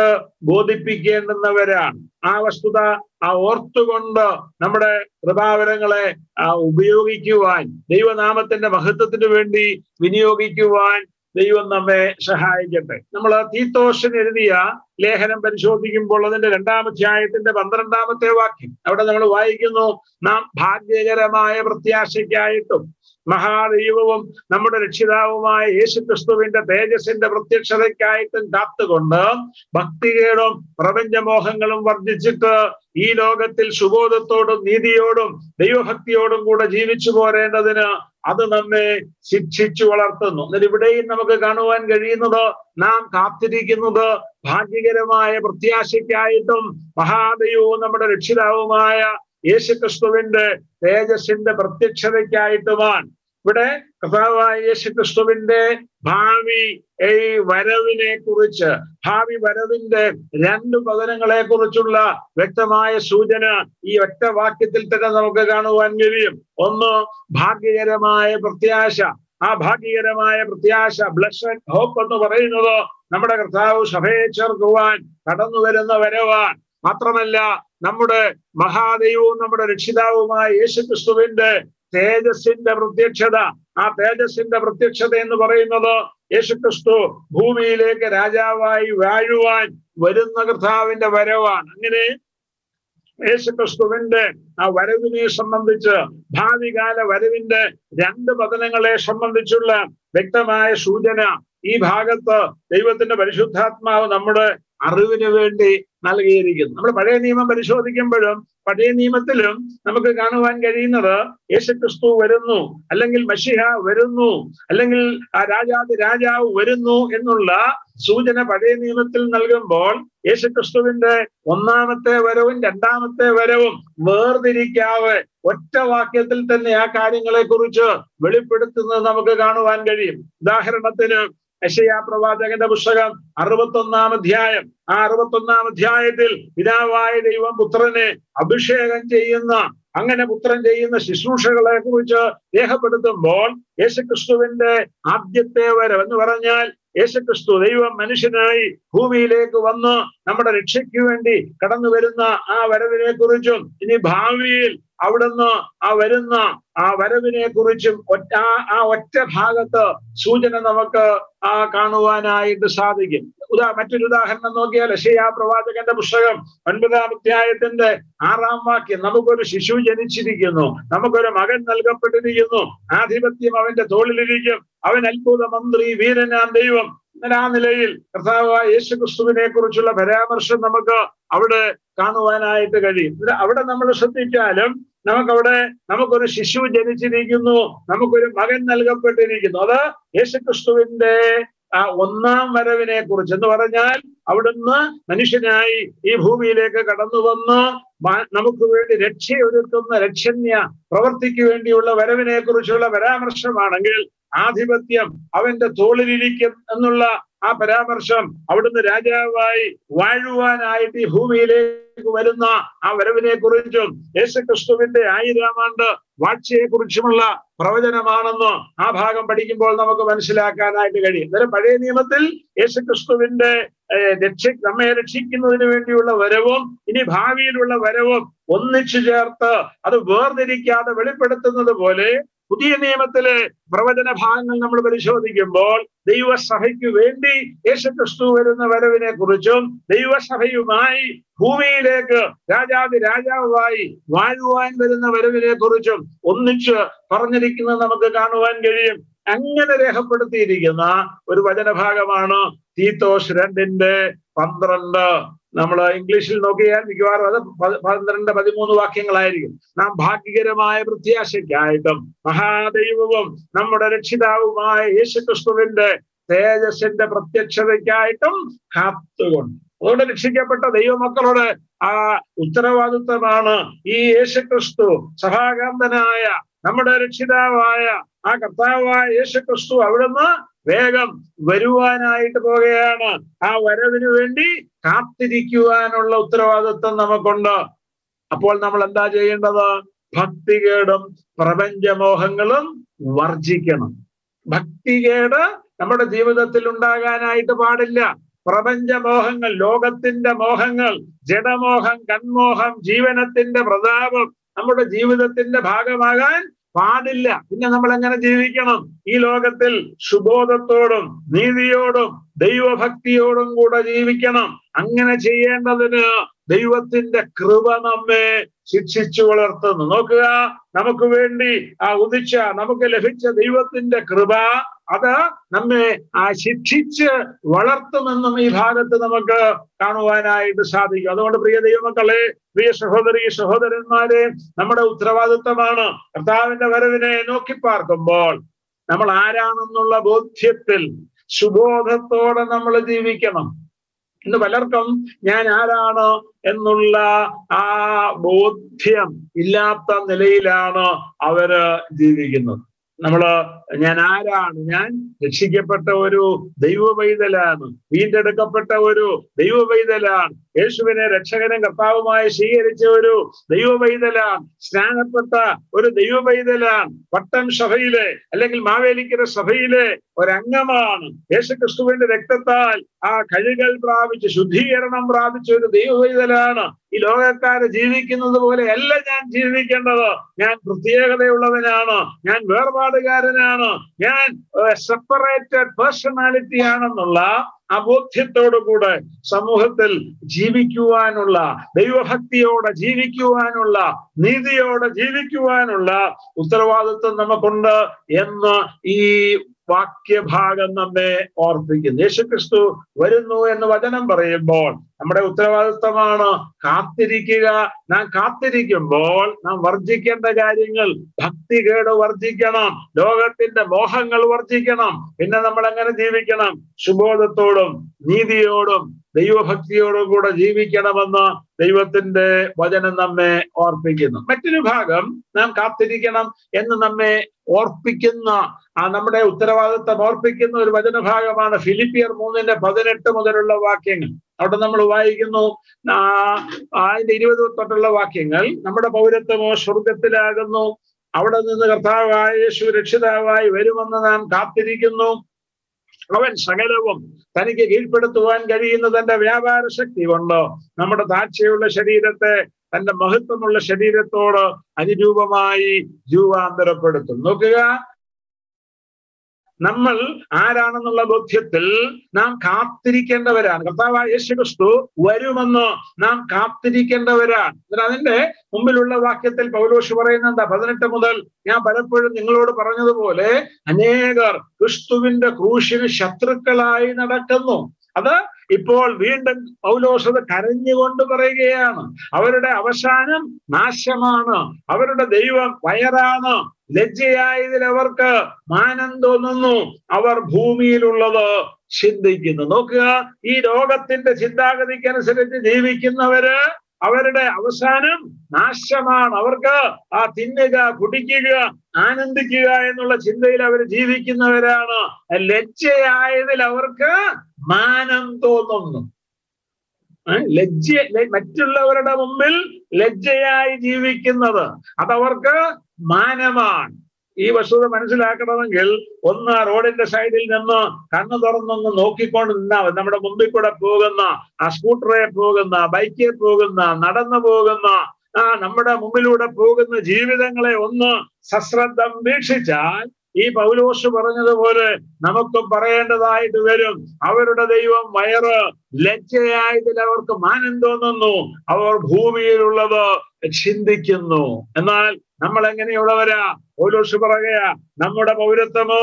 ബോധിപ്പിക്കേണ്ടുന്നവരാണ് ആ വസ്തുത ആ ഓർത്തുകൊണ്ട് നമ്മുടെ കൃപാവരങ്ങളെ ഉപയോഗിക്കുവാൻ ദൈവനാമത്തിന്റെ മഹത്വത്തിന് വേണ്ടി വിനിയോഗിക്കുവാൻ ദൈവം നമ്മെ സഹായിക്കട്ടെ നമ്മൾ തീത്തോഷൻ എഴുതിയ ലേഖനം പരിശോധിക്കുമ്പോൾ അതിന്റെ രണ്ടാം അധ്യായത്തിന്റെ പന്ത്രണ്ടാമത്തെ വാക്യം അവിടെ നമ്മൾ വായിക്കുന്നു നാം ഭാഗ്യകരമായ പ്രത്യാശയ്ക്കായിട്ടും മഹാദൈവവും നമ്മുടെ രക്ഷിതാവുമായ യേശുക്രിസ്തുവിന്റെ തേജസ്സിന്റെ പ്രത്യക്ഷതയ്ക്കായിട്ടും കാത്തുകൊണ്ട് ഭക്തികേടും പ്രപഞ്ചമോഹങ്ങളും വർദ്ധിച്ചിട്ട് ഈ ലോകത്തിൽ സുബോധത്തോടും നീതിയോടും ദൈവഭക്തിയോടും കൂടെ ജീവിച്ചു പോരേണ്ടതിന് അത് നമ്മെ ശിക്ഷിച്ചു വളർത്തുന്നു എന്നാൽ ഇവിടെയും നമുക്ക് കാണുവാൻ കഴിയുന്നത് നാം കാത്തിരിക്കുന്നത് ഭാഗ്യകരമായ പ്രത്യാശയ്ക്കായിട്ടും മഹാദൈവവും നമ്മുടെ രക്ഷിതാവുമായ യേശുക്രിസ്തുവിന്റെ തേജസ്സിന്റെ പ്രത്യക്ഷതയ്ക്കായിട്ടുമാണ് ഇവിടെ കർത്താവായ യേശുക്രിസ്തുവിന്റെ ഭാവി ഈ വരവിനെ കുറിച്ച് ഭാവി വരവിന്റെ രണ്ട് പതനങ്ങളെ കുറിച്ചുള്ള വ്യക്തമായ സൂചന ഈ ഒറ്റ വാക്യത്തിൽ തന്നെ നമുക്ക് കാണുവാൻ കഴിയും ഒന്ന് ഭാഗ്യകരമായ പ്രത്യാശ ആ ഭാഗ്യകരമായ പ്രത്യാശ ബ്ലസ്ഡ് ഹോപ്പ് എന്ന് പറയുന്നത് നമ്മുടെ കർത്താവ് സഭയെ ചേർക്കുവാൻ കടന്നു വരുന്ന വരവാൻ മാത്രമല്ല നമ്മുടെ മഹാദൈവവും നമ്മുടെ രക്ഷിതാവുമായ യേശുക്രിസ്തുവിന്റെ തേജസ്സിന്റെ പ്രത്യക്ഷത ആ തേജസ്സിന്റെ പ്രത്യക്ഷത എന്ന് പറയുന്നത് യേശുക്രിസ്തു ഭൂമിയിലേക്ക് രാജാവായി വാഴുവാൻ വരുന്ന കർത്താവിന്റെ വരവാണ് അങ്ങനെ യേശുക്രിസ്തുവിന്റെ ആ വരവിനെ സംബന്ധിച്ച് ഭാവികാല വരവിന്റെ രണ്ട് പതനങ്ങളെ സംബന്ധിച്ചുള്ള വ്യക്തമായ സൂചന ഈ ഭാഗത്ത് ദൈവത്തിന്റെ പരിശുദ്ധാത്മാവ് നമ്മുടെ അറിവിന് വേണ്ടി നൽകിയിരിക്കുന്നു നമ്മൾ പഴയ നിയമം പരിശോധിക്കുമ്പോഴും പഴയ നിയമത്തിലും നമുക്ക് കാണുവാൻ കഴിയുന്നത് യേശുക്രിസ്തു വരുന്നു അല്ലെങ്കിൽ മഷിഹ വരുന്നു അല്ലെങ്കിൽ ആ രാജാതി രാജാവ് വരുന്നു എന്നുള്ള സൂചന പഴയ നിയമത്തിൽ നൽകുമ്പോൾ യേശുക്രിസ്തുവിന്റെ ഒന്നാമത്തെ വരവും രണ്ടാമത്തെ വരവും വേർതിരിക്കാതെ ഒറ്റ വാക്യത്തിൽ തന്നെ ആ കാര്യങ്ങളെ കുറിച്ച് വെളിപ്പെടുത്തുന്നത് നമുക്ക് കാണുവാൻ കഴിയും ഉദാഹരണത്തിന് യശയാ പ്രവാചകന്റെ പുസ്തകം അറുപത്തൊന്നാം അധ്യായം ആ അറുപത്തൊന്നാം അധ്യായത്തിൽ പിതാവായ ദൈവം പുത്രനെ അഭിഷേകം ചെയ്യുന്ന അങ്ങനെ പുത്രൻ ചെയ്യുന്ന ശുശ്രൂഷകളെ കുറിച്ച് രേഖപ്പെടുത്തുമ്പോൾ യേശുക്രിസ്തുവിന്റെ ആദ്യത്തെ വരവ് എന്ന് പറഞ്ഞാൽ യേശുക്രിസ്തു ദൈവം മനുഷ്യനായി ഭൂമിയിലേക്ക് വന്ന് നമ്മുടെ രക്ഷയ്ക്ക് വേണ്ടി കടന്നു വരുന്ന ആ വരവിനെ കുറിച്ചും ഇനി ഭാവിയിൽ അവിടുന്ന് ആ വരുന്ന ആ വരവിനെ കുറിച്ചും ഒറ്റ ആ ഒറ്റ ഭാഗത്ത് സൂചന നമുക്ക് ആ കാണുവാനായിട്ട് സാധിക്കും ഉദാ മറ്റൊരു ഉദാഹരണം നോക്കിയാൽ യശയാ പ്രവാചകന്റെ പുസ്തകം ഒൻപതാം അധ്യായത്തിന്റെ ആറാം വാക്യം നമുക്കൊരു ശിശു ജനിച്ചിരിക്കുന്നു നമുക്കൊരു മകൻ നൽകപ്പെട്ടിരിക്കുന്നു ആധിപത്യം അവന്റെ തോളിലിരിക്കും അവൻ അത്ഭുത മന്ത്രി വീരനാം ദൈവം എന്നാൽ ആ നിലയിൽ കർത്താവായ യേശു ക്രിസ്തുവിനെ കുറിച്ചുള്ള പരാമർശം നമുക്ക് അവിടെ കാണുവാനായിട്ട് കഴിയും അവിടെ നമ്മൾ ശ്രദ്ധിച്ചാലും നമുക്കവിടെ നമുക്കൊരു ശിശു ജനിച്ചിരിക്കുന്നു നമുക്കൊരു മകൻ നൽകപ്പെട്ടിരിക്കുന്നു അത് യേശുക്രിസ്തുവിന്റെ ആ ഒന്നാം വരവിനെ കുറിച്ച് എന്ന് പറഞ്ഞാൽ അവിടുന്ന് മനുഷ്യനായി ഈ ഭൂമിയിലേക്ക് കടന്നു വന്ന് നമുക്ക് വേണ്ടി രക്ഷയൊരുക്കുന്ന രക്ഷണ്യ പ്രവർത്തിക്ക് വേണ്ടിയുള്ള വരവിനെ കുറിച്ചുള്ള പരാമർശമാണെങ്കിൽ ആധിപത്യം അവന്റെ തോളിലിരിക്കും എന്നുള്ള ആ പരാമർശം അവിടുന്ന് രാജാവായി വാഴുവാനായിട്ട് ഈ ഭൂമിയിലേക്ക് വരുന്ന ആ വരവിനെ കുറിച്ചും യേശുക്രിസ്തുവിന്റെ ആയിരം ആണ്ട് വാഴ്ചയെ കുറിച്ചുമുള്ള പ്രവചനമാണെന്ന് ആ ഭാഗം പഠിക്കുമ്പോൾ നമുക്ക് മനസ്സിലാക്കാനായിട്ട് കഴിയും അന്നേരം പഴയ നിയമത്തിൽ യേശുക്രിസ്തുവിന്റെ രക്ഷ നമ്മെ രക്ഷിക്കുന്നതിന് വേണ്ടിയുള്ള വരവും ഇനി ഭാവിയിലുള്ള വരവും ഒന്നിച്ചു ചേർത്ത് അത് വേർതിരിക്കാതെ വെളിപ്പെടുത്തുന്നത് പോലെ പുതിയ നിയമത്തിലെ പ്രവചന ഭാഗങ്ങൾ നമ്മൾ പരിശോധിക്കുമ്പോൾ ദൈവസഭയ്ക്ക് വേണ്ടി യേശുക്രിസ്തു വരുന്ന വരവിനെ കുറിച്ചും ദൈവസഭയുമായി ഭൂമിയിലേക്ക് രാജാതി രാജാവായി വാഴുവാൻ വരുന്ന വരവിനെ കുറിച്ചും ഒന്നിച്ച് പറഞ്ഞിരിക്കുന്നത് നമുക്ക് കാണുവാൻ കഴിയും അങ്ങനെ രേഖപ്പെടുത്തിയിരിക്കുന്ന ഒരു വചനഭാഗമാണ് തീത്തോസ് രണ്ടിന്റെ പന്ത്രണ്ട് നമ്മൾ ഇംഗ്ലീഷിൽ നോക്കിയാൽ മിക്കവാറും അത് പന്ത്രണ്ട് പതിമൂന്ന് വാക്യങ്ങളായിരിക്കും നാം ഭാഗ്യകരമായ പ്രത്യാശയ്ക്കായിട്ടും മഹാദൈവവും നമ്മുടെ രക്ഷിതാവുമായ യേശുക്രിസ്തുവിന്റെ തേജസ്സിന്റെ പ്രത്യക്ഷതയ്ക്കായിട്ടും കാത്തുകൊണ്ട് അതുകൊണ്ട് രക്ഷിക്കപ്പെട്ട ദൈവമക്കളുടെ ആ ഉത്തരവാദിത്വമാണ് ഈ യേശുക്രിസ്തു സഭാകാന്തനായ നമ്മുടെ രക്ഷിതാവായ ആ കർത്താവായ യേശുക്രിസ്തു അവിടുന്ന് വേഗം വരുവാനായിട്ട് പോകുകയാണ് ആ വരവിന് വേണ്ടി കാത്തിരിക്കുവാനുള്ള ഉത്തരവാദിത്വം നമുക്കുണ്ട് അപ്പോൾ നമ്മൾ എന്താ ചെയ്യേണ്ടത് ഭക്തികേടും പ്രപഞ്ചമോഹങ്ങളും വർജിക്കണം ഭക്തികേട് നമ്മുടെ ജീവിതത്തിൽ ഉണ്ടാകാനായിട്ട് പാടില്ല പ്രപഞ്ചമോഹങ്ങൾ ലോകത്തിന്റെ മോഹങ്ങൾ ജഡമോഹം കൺമോഹം ജീവനത്തിന്റെ പ്രതാപം നമ്മുടെ ജീവിതത്തിന്റെ ഭാഗമാകാൻ പാടില്ല പിന്നെ നമ്മൾ എങ്ങനെ ജീവിക്കണം ഈ ലോകത്തിൽ സുബോധത്തോടും നീതിയോടും ദൈവഭക്തിയോടും കൂടെ ജീവിക്കണം അങ്ങനെ ചെയ്യേണ്ടതിന് ദൈവത്തിന്റെ കൃപ നമ്മെ ശിക്ഷിച്ചു വളർത്തുന്നു നോക്കുക നമുക്ക് വേണ്ടി ആ ഉദിച്ച നമുക്ക് ലഭിച്ച ദൈവത്തിന്റെ കൃപ അത് നമ്മെ ആ ശിക്ഷിച്ച് വളർത്തുമെന്നും ഈ ഭാഗത്ത് നമുക്ക് കാണുവാനായിട്ട് സാധിക്കും അതുകൊണ്ട് പ്രിയ ദൈവമക്കളെ പ്രിയ സഹോദരി സഹോദരന്മാരെ നമ്മുടെ ഉത്തരവാദിത്തമാണ് കർത്താവിന്റെ വരവിനെ നോക്കി പാർക്കുമ്പോൾ നമ്മൾ ആരാണെന്നുള്ള ബോധ്യത്തിൽ സുബോധത്തോടെ നമ്മൾ ജീവിക്കണം ഇന്ന് പലർക്കും ഞാൻ ആരാണ് എന്നുള്ള ആ ബോധ്യം ഇല്ലാത്ത നിലയിലാണ് അവര് ജീവിക്കുന്നത് നമ്മള് ഞാൻ ആരാണ് ഞാൻ രക്ഷിക്കപ്പെട്ട ഒരു ദൈവ പൈതലാണ് വീണ്ടെടുക്കപ്പെട്ട ഒരു ദൈവ പൈതലാണ് യേശുവിനെ രക്ഷകനും കർത്താവുമായി സ്വീകരിച്ച ഒരു ദൈവ പൈതലാണ് സ്നാനപ്പെട്ട ഒരു ദൈവ പൈതലാണ് പട്ടം സഭയിലെ അല്ലെങ്കിൽ മാവേലിക്കര സഭയിലെ ഒരംഗമാണ് യേശുക്രിസ്തുവിന്റെ രക്തത്താൽ ആ കഴുകൽ പ്രാപിച്ച് ശുദ്ധീകരണം പ്രാപിച്ച ഒരു ദൈവ പൈതലാണ് ഈ ലോകക്കാര് ജീവിക്കുന്നത് പോലെ അല്ല ഞാൻ ജീവിക്കേണ്ടത് ഞാൻ പ്രത്യേകതയുള്ളവനാണ് ഞാൻ വേർപാടുകാരനാണ് ഞാൻ സെപ്പറേറ്റഡ് പേഴ്സണാലിറ്റി ആണെന്നുള്ള ആ ബോധ്യത്തോടുകൂടെ സമൂഹത്തിൽ ജീവിക്കുവാനുള്ള ദൈവഭക്തിയോടെ ജീവിക്കുവാനുള്ള നീതിയോടെ ജീവിക്കുവാനുള്ള ഉത്തരവാദിത്വം നമുക്കുണ്ട് എന്ന് ഈ വാക്യഭാഗം നമ്മെ ഓർപ്പിക്കുന്നു യേശുക്രിസ്തു വരുന്നു എന്ന് വചനം പറയുമ്പോൾ നമ്മുടെ ഉത്തരവാദിത്തമാണ് കാത്തിരിക്കുക നാം കാത്തിരിക്കുമ്പോൾ നാം വർജിക്കേണ്ട കാര്യങ്ങൾ ഭക്തികേട് വർജിക്കണം ലോകത്തിന്റെ മോഹങ്ങൾ വർജിക്കണം പിന്നെ നമ്മൾ എങ്ങനെ ജീവിക്കണം സുബോധത്തോടും നീതിയോടും ദൈവഭക്തിയോടും കൂടെ ജീവിക്കണമെന്ന് ദൈവത്തിന്റെ വചനം നമ്മെ ഓർപ്പിക്കുന്നു മറ്റൊരു ഭാഗം നാം കാത്തിരിക്കണം എന്ന് നമ്മെ ഓർപ്പിക്കുന്ന ആ നമ്മുടെ ഉത്തരവാദിത്തം ഓർപ്പിക്കുന്ന ഒരു വചനഭാഗമാണ് ഫിലിപ്പിയർ മൂന്നിന്റെ പതിനെട്ട് മുതലുള്ള വാക്യങ്ങൾ അവിടെ നമ്മൾ വായിക്കുന്നു ആ അതിന്റെ ഇരുപത് തൊട്ടുള്ള വാക്യങ്ങൾ നമ്മുടെ പൗരത്വമോ സ്വർഗത്തിലാകുന്നു അവിടെ നിന്ന് കർത്താവായ യേശു രക്ഷിതാവായി വരുമെന്ന് നാം കാത്തിരിക്കുന്നു അവൻ സകലവും തനിക്ക് കീഴ്പ്പെടുത്തുവാൻ കഴിയുന്ന തന്റെ വ്യാപാര ശക്തി കൊണ്ട് നമ്മുടെ താഴ്ചയുള്ള ശരീരത്തെ തന്റെ മഹത്വമുള്ള ശരീരത്തോട് അനുരൂപമായി രൂപാന്തരപ്പെടുത്തും നോക്കുക നമ്മൾ ആരാണെന്നുള്ള ബോധ്യത്തിൽ നാം കാത്തിരിക്കേണ്ടവരാണ് കർത്താവായ യേശു ക്രിസ്തു വരുമെന്ന് നാം കാത്തിരിക്കേണ്ടവരാണ് എന്നിട്ട് അതിന്റെ മുമ്പിലുള്ള വാക്യത്തിൽ പൗലോഷ് പറയുന്നുണ്ട് പതിനെട്ട് മുതൽ ഞാൻ പലപ്പോഴും നിങ്ങളോട് പറഞ്ഞതുപോലെ അനേകർ ക്രിസ്തുവിന്റെ ക്രൂശിന് ശത്രുക്കളായി നടക്കുന്നു അത് ഇപ്പോൾ വീണ്ടും പൗലോസത് കരഞ്ഞുകൊണ്ട് പറയുകയാണ് അവരുടെ അവസാനം നാശമാണ് അവരുടെ ദൈവം വയറാണ് ലജ്ജയായതിൽ അവർക്ക് മാനം തോന്നുന്നു അവർ ഭൂമിയിലുള്ളത് ചിന്തിക്കുന്നു നോക്കുക ഈ ലോകത്തിന്റെ ചിന്താഗതിക്കനുസരിച്ച് ജീവിക്കുന്നവര് അവരുടെ അവസാനം നാശമാണ് അവർക്ക് ആ തിന്നുക കുടിക്കുക ആനന്ദിക്കുക എന്നുള്ള ചിന്തയിൽ അവർ ജീവിക്കുന്നവരാണ് ലജ്ജയായതിൽ അവർക്ക് മാനം തോന്നുന്നു ലജ്ജ മറ്റുള്ളവരുടെ മുമ്പിൽ ലജ്ജയായി ജീവിക്കുന്നത് അതവർക്ക് മാനമാണ് ഈ വസ്തുത മനസ്സിലാക്കണമെങ്കിൽ ഒന്ന് റോഡിന്റെ സൈഡിൽ നിന്ന് കണ്ണു തുറന്നൊന്ന് നോക്കിക്കൊണ്ട് നിന്നാൽ നമ്മുടെ മുമ്പിൽ കൂടെ പോകുന്ന ആ സ്കൂട്ടറെ പോകുന്ന ബൈക്കിൽ പോകുന്ന നടന്നു പോകുന്ന ആ നമ്മുടെ മുമ്പിലൂടെ പോകുന്ന ജീവിതങ്ങളെ ഒന്ന് സശ്രദ്ധം വീക്ഷിച്ചാൽ ഈ പൗലോസ് പറഞ്ഞതുപോലെ നമുക്കും പറയേണ്ടതായിട്ട് വരും അവരുടെ ദൈവം വയറ് ലജ്ജയായതിൽ അവർക്ക് മാനം തോന്നുന്നു അവർ ഭൂമിയിലുള്ളത് ചിന്തിക്കുന്നു എന്നാൽ നമ്മൾ എങ്ങനെയുള്ളവരാ പൗലോസ് പറയുക നമ്മുടെ പൗരത്വമോ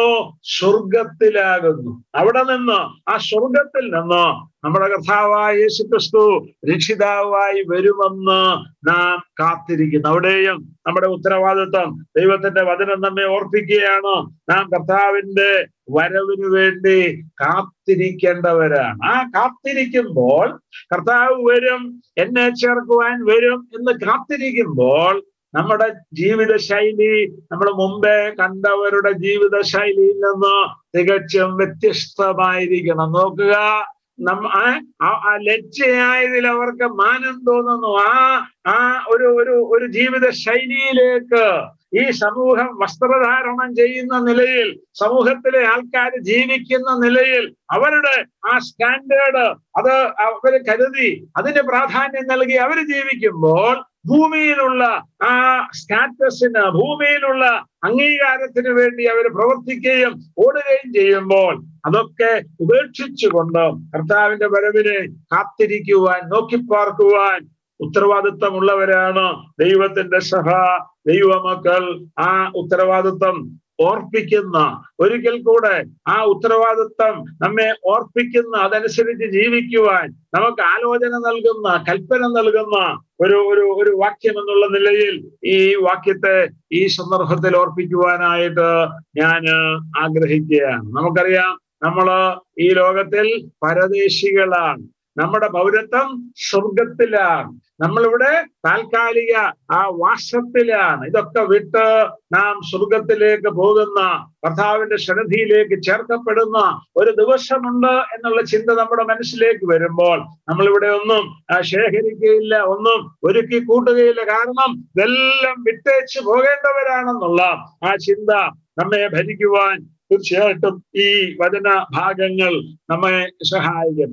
സ്വർഗത്തിലാകുന്നു അവിടെ നിന്ന് ആ സ്വർഗത്തിൽ നിന്ന് നമ്മുടെ കർത്താവായ യേശു ക്രിസ്തു രക്ഷിതാവായി വരുമെന്ന് നാം കാത്തിരിക്കുന്നു അവിടെയും നമ്മുടെ ഉത്തരവാദിത്വം ദൈവത്തിന്റെ വചനം നമ്മെ ഓർപ്പിക്കുകയാണ് നാം കർത്താവിന്റെ വരവിന് വേണ്ടി കാത്തിരിക്കേണ്ടവരാണ് ആ കാത്തിരിക്കുമ്പോൾ കർത്താവ് വരും എന്നെ ചേർക്കുവാൻ വരും എന്ന് കാത്തിരിക്കുമ്പോൾ നമ്മുടെ ജീവിത ശൈലി നമ്മൾ മുമ്പേ കണ്ടവരുടെ ജീവിത ശൈലിയിൽ നിന്ന് തികച്ചും വ്യത്യസ്തമായിരിക്കണം നോക്കുക നമ്മ ആ ലജ്ജയായതിൽ അവർക്ക് മാനം തോന്നുന്നു ആ ആ ഒരു ഒരു ഒരു ജീവിത ശൈലിയിലേക്ക് ഈ സമൂഹം വസ്ത്രധാരണം ചെയ്യുന്ന നിലയിൽ സമൂഹത്തിലെ ആൾക്കാർ ജീവിക്കുന്ന നിലയിൽ അവരുടെ ആ സ്റ്റാൻഡേർഡ് അത് അവര് കരുതി അതിന് പ്രാധാന്യം നൽകി അവർ ജീവിക്കുമ്പോൾ ഭൂമിയിലുള്ള ആ സ്റ്റാറ്റസിന് ഭൂമിയിലുള്ള അംഗീകാരത്തിന് വേണ്ടി അവർ പ്രവർത്തിക്കുകയും ഓടുകയും ചെയ്യുമ്പോൾ അതൊക്കെ ഉപേക്ഷിച്ചുകൊണ്ട് കർത്താവിന്റെ വരവിനെ കാത്തിരിക്കുവാൻ നോക്കിപ്പാർക്കുവാൻ ഉത്തരവാദിത്തമുള്ളവരാണ് ദൈവത്തിന്റെ സഹ ദൈവമക്കൾ ആ ഉത്തരവാദിത്തം ഓർപ്പിക്കുന്ന ഒരിക്കൽ കൂടെ ആ ഉത്തരവാദിത്വം നമ്മെ ഓർപ്പിക്കുന്ന അതനുസരിച്ച് ജീവിക്കുവാൻ നമുക്ക് ആലോചന നൽകുന്ന കൽപ്പന നൽകുന്ന ഒരു ഒരു ഒരു വാക്യം എന്നുള്ള നിലയിൽ ഈ വാക്യത്തെ ഈ സന്ദർഭത്തിൽ ഓർപ്പിക്കുവാനായിട്ട് ഞാൻ ആഗ്രഹിക്കുകയാണ് നമുക്കറിയാം നമ്മള് ഈ ലോകത്തിൽ പരദേശികളാണ് നമ്മുടെ പൗരത്വം സ്വർഗത്തിലാണ് നമ്മളിവിടെ താൽക്കാലിക ആ വാസത്തിലാണ് ഇതൊക്കെ വിട്ട് നാം സ്വർഗത്തിലേക്ക് പോകുന്ന കർത്താവിന്റെ സന്നിധിയിലേക്ക് ചേർക്കപ്പെടുന്ന ഒരു ദിവസമുണ്ട് എന്നുള്ള ചിന്ത നമ്മുടെ മനസ്സിലേക്ക് വരുമ്പോൾ നമ്മളിവിടെ ഒന്നും ശേഖരിക്കുകയില്ല ഒന്നും ഒരുക്കി കൂട്ടുകയില്ല കാരണം ഇതെല്ലാം വിട്ടേച്ച് പോകേണ്ടവരാണെന്നുള്ള ആ ചിന്ത നമ്മെ ഭരിക്കുവാൻ തീർച്ചയായിട്ടും ഈ വചന ഭാഗങ്ങൾ നമ്മെ സഹായിക്കും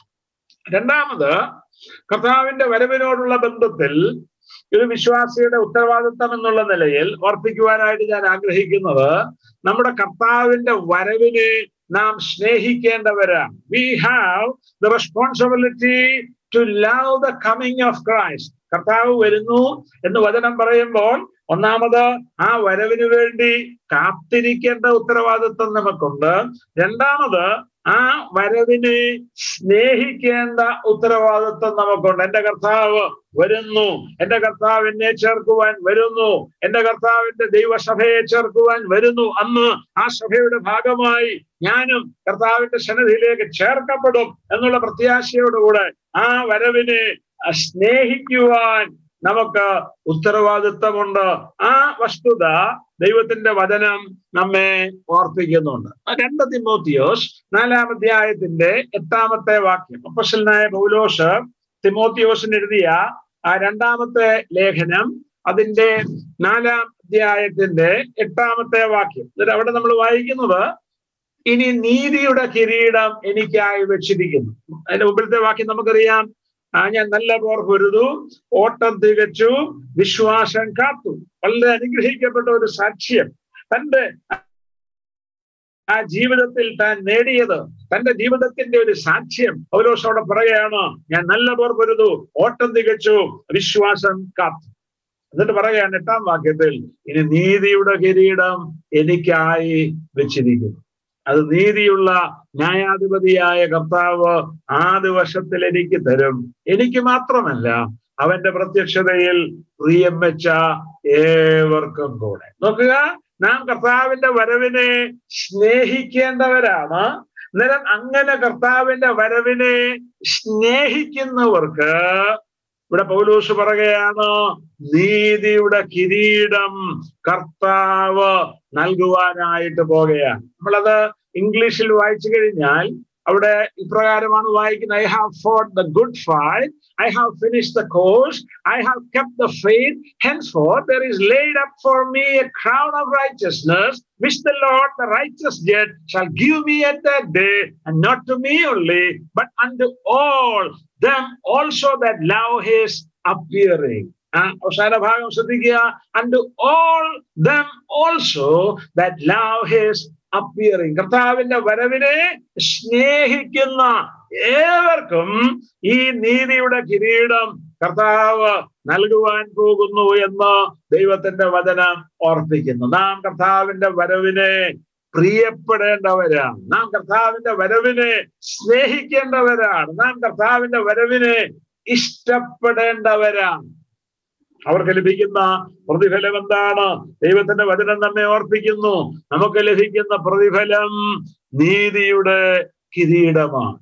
രണ്ടാമത് കർത്താവിന്റെ വരവിനോടുള്ള ബന്ധത്തിൽ ഒരു വിശ്വാസിയുടെ ഉത്തരവാദിത്തം എന്നുള്ള നിലയിൽ ഓർപ്പിക്കുവാനായിട്ട് ഞാൻ ആഗ്രഹിക്കുന്നത് നമ്മുടെ കർത്താവിന്റെ വരവിനെ നാം സ്നേഹിക്കേണ്ടവരാണ് we have the responsibility to love the coming of Christ കർത്താവ് വരുന്നു എന്ന് വചനം പറയുമ്പോൾ ഒന്നാമത് ആ വരവിന് വേണ്ടി കാത്തിരിക്കേണ്ട ഉത്തരവാദിത്വം നമുക്കുണ്ട് രണ്ടാമത് ആ വരവിനെ സ്നേഹിക്കേണ്ട ഉത്തരവാദിത്വം നമുക്കുണ്ട് എന്റെ കർത്താവ് വരുന്നു എന്റെ കർത്താവ് എന്നെ ചേർക്കുവാൻ വരുന്നു എന്റെ കർത്താവിന്റെ ദൈവസഭയെ ചേർക്കുവാൻ വരുന്നു അന്ന് ആ സഭയുടെ ഭാഗമായി ഞാനും കർത്താവിന്റെ സന്നിധിയിലേക്ക് ചേർക്കപ്പെടും എന്നുള്ള പ്രത്യാശയോടുകൂടെ ആ വരവിനെ സ്നേഹിക്കുവാൻ നമുക്ക് ഉത്തരവാദിത്വമുണ്ട് ആ വസ്തുത ദൈവത്തിന്റെ വചനം നമ്മെ ഓർപ്പിക്കുന്നുണ്ട് രണ്ട് തിമോത്തിയോസ് നാലാം അധ്യായത്തിന്റെ എട്ടാമത്തെ വാക്യം അപ്പസലനായ പൗലോസ് തിമോത്തിയോസിന് എഴുതിയ ആ രണ്ടാമത്തെ ലേഖനം അതിന്റെ നാലാം അധ്യായത്തിന്റെ എട്ടാമത്തെ വാക്യം എന്നിട്ട് അവിടെ നമ്മൾ വായിക്കുന്നത് ഇനി നീതിയുടെ കിരീടം എനിക്കായി വെച്ചിരിക്കുന്നു അതിന്റെ മുമ്പിലത്തെ വാക്യം നമുക്കറിയാം ആ ഞാൻ നല്ല പോർ പൊരുതു ഓട്ടം തികച്ചു വിശ്വാസം കാത്തു വളരെ അനുഗ്രഹിക്കപ്പെട്ട ഒരു സാക്ഷ്യം തന്റെ ആ ജീവിതത്തിൽ താൻ നേടിയത് തന്റെ ജീവിതത്തിന്റെ ഒരു സാക്ഷ്യം പൗലോസ് അവിടെ പറയുകയാണ് ഞാൻ നല്ല പോർ പൊരുതു ഓട്ടം തികച്ചു വിശ്വാസം കാത്തു എന്നിട്ട് പറയുകയാണ് എട്ടാം വാക്യത്തിൽ ഇനി നീതിയുടെ കിരീടം എനിക്കായി വെച്ചിരിക്കുന്നു അത് നീതിയുള്ള ന്യായാധിപതിയായ കർത്താവ് ആ ദിവസത്തിൽ എനിക്ക് തരും എനിക്ക് മാത്രമല്ല അവന്റെ പ്രത്യക്ഷതയിൽ പ്രിയം വെച്ച ഏവർക്കും കൂടെ നോക്കുക നാം കർത്താവിന്റെ വരവിനെ സ്നേഹിക്കേണ്ടവരാണ് അന്നേരം അങ്ങനെ കർത്താവിന്റെ വരവിനെ സ്നേഹിക്കുന്നവർക്ക് ഇവിടെ പൗലൂസ് പറയുകയാണ് നീതിയുടെ കിരീടം കർത്താവ് നൽകുവാനായിട്ട് പോകുകയാണ് നമ്മളത് ഇംഗ്ലീഷിൽ വായിച്ചു കഴിഞ്ഞാൽ അവിടെ ഇപ്രകാരമാണ് വായിക്കുന്നത് I have fought the good fight I have finish the course I have kept the faith henceforth there is laid up for me a crown of righteousness which the lord the righteous judge shall give me at that day and not to me only but unto all them also that love his appearing ആ അവസാന ഭാഗം ശ്രദ്ധിക്കുക and all them also that love his appearing കർത്താവിന്റെ വരവിനെ സ്നേഹിക്കുന്ന ഏവർക്കും ഈ നീതിയുടെ കിരീടം കർത്താവ് നൽകുവാൻ പോകുന്നു എന്ന് ദൈവത്തിന്റെ വചനം ഓർപ്പിക്കുന്നു നാം കർത്താവിന്റെ വരവിനെ പ്രിയപ്പെടേണ്ടവരാണ് നാം കർത്താവിന്റെ വരവിനെ സ്നേഹിക്കേണ്ടവരാണ് നാം കർത്താവിന്റെ വരവിനെ ഇഷ്ടപ്പെടേണ്ടവരാണ് അവർക്ക് ലഭിക്കുന്ന പ്രതിഫലം എന്താണ് ദൈവത്തിന്റെ വചനം നമ്മെ ഓർപ്പിക്കുന്നു നമുക്ക് ലഭിക്കുന്ന പ്രതിഫലം നീതിയുടെ കിരീടമാണ്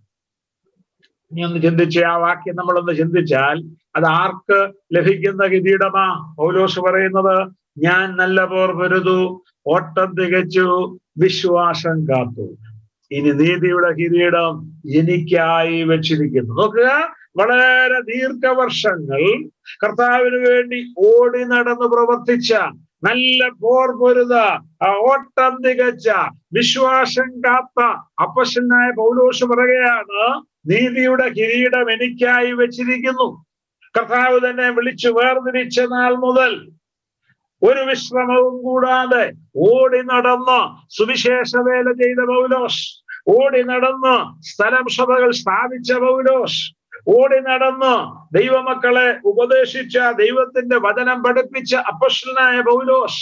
ഇനി ഒന്ന് ചിന്തിച്ച് ആ വാക്യം നമ്മളൊന്ന് ചിന്തിച്ചാൽ അത് ആർക്ക് ലഭിക്കുന്ന കിരീടമാ പൗലോസ് പറയുന്നത് ഞാൻ നല്ല പോർ പൊരുതു ഓട്ടം തികച്ചു വിശ്വാസം കാത്തു ഇനി നീതിയുടെ കിരീടം എനിക്കായി വെച്ചിരിക്കുന്നു നോക്കുക വളരെ ദീർഘവർഷങ്ങൾ കർത്താവിന് വേണ്ടി ഓടി നടന്ന് പ്രവർത്തിച്ച നല്ല പോർ പൊരുത ഓട്ടം തികച്ച വിശ്വാസം കാത്ത അപ്പശനായ പൗലോസ് പറയുകയാണ് നീതിയുടെ കിരീടം എനിക്കായി വെച്ചിരിക്കുന്നു കർത്താവ് തന്നെ വിളിച്ചു വേർതിരിച്ച നാൾ മുതൽ ഒരു വിശ്രമവും കൂടാതെ ഓടി നടന്ന് സുവിശേഷ വേല ചെയ്ത പൗലോസ് ഓടി നടന്ന് സ്ഥലം സഭകൾ സ്ഥാപിച്ച പൗലോസ് ഓടി നടന്ന് ദൈവമക്കളെ ഉപദേശിച്ച ദൈവത്തിന്റെ വചനം പഠിപ്പിച്ച അപ്പശ്വനായ പൗലോസ്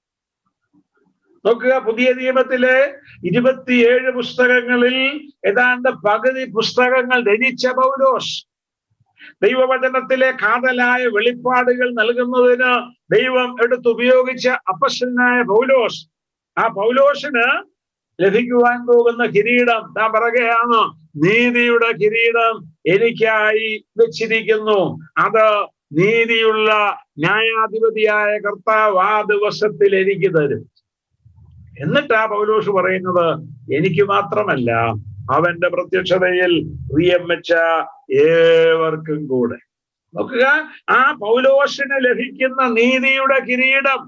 നോക്കുക പുതിയ നിയമത്തിലെ ഇരുപത്തിയേഴ് പുസ്തകങ്ങളിൽ ഏതാണ്ട് പകുതി പുസ്തകങ്ങൾ രചിച്ച പൗലോസ് ദൈവവചനത്തിലെ കാതലായ വെളിപ്പാടുകൾ നൽകുന്നതിന് ദൈവം എടുത്തുപയോഗിച്ച അപ്പശ്വനായ പൗലോസ് ആ പൗലോസിന് ലഭിക്കുവാൻ പോകുന്ന കിരീടം താൻ പറയുകയാണ് നീതിയുടെ കിരീടം എനിക്കായി വെച്ചിരിക്കുന്നു അത് നീതിയുള്ള ന്യായാധിപതിയായ കർത്താവ് ആ ദിവസത്തിൽ എനിക്ക് തരും എന്നിട്ട് ആ പൗലോസ് പറയുന്നത് എനിക്ക് മാത്രമല്ല അവന്റെ പ്രത്യക്ഷതയിൽ പ്രിയം വെച്ച ഏവർക്കും കൂടെ നോക്കുക ആ പൗലോസിന് ലഭിക്കുന്ന നീതിയുടെ കിരീടം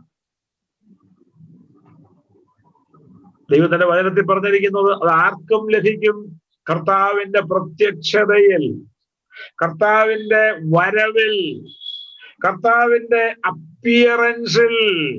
ദൈവത്തിന്റെ വചനത്തിൽ പറഞ്ഞിരിക്കുന്നത് അത് ആർക്കും ലഭിക്കും കർത്താവിന്റെ പ്രത്യക്ഷതയിൽ കർത്താവിന്റെ വരവിൽ കർത്താവിന്റെ അപ്പിയറൻസിൽ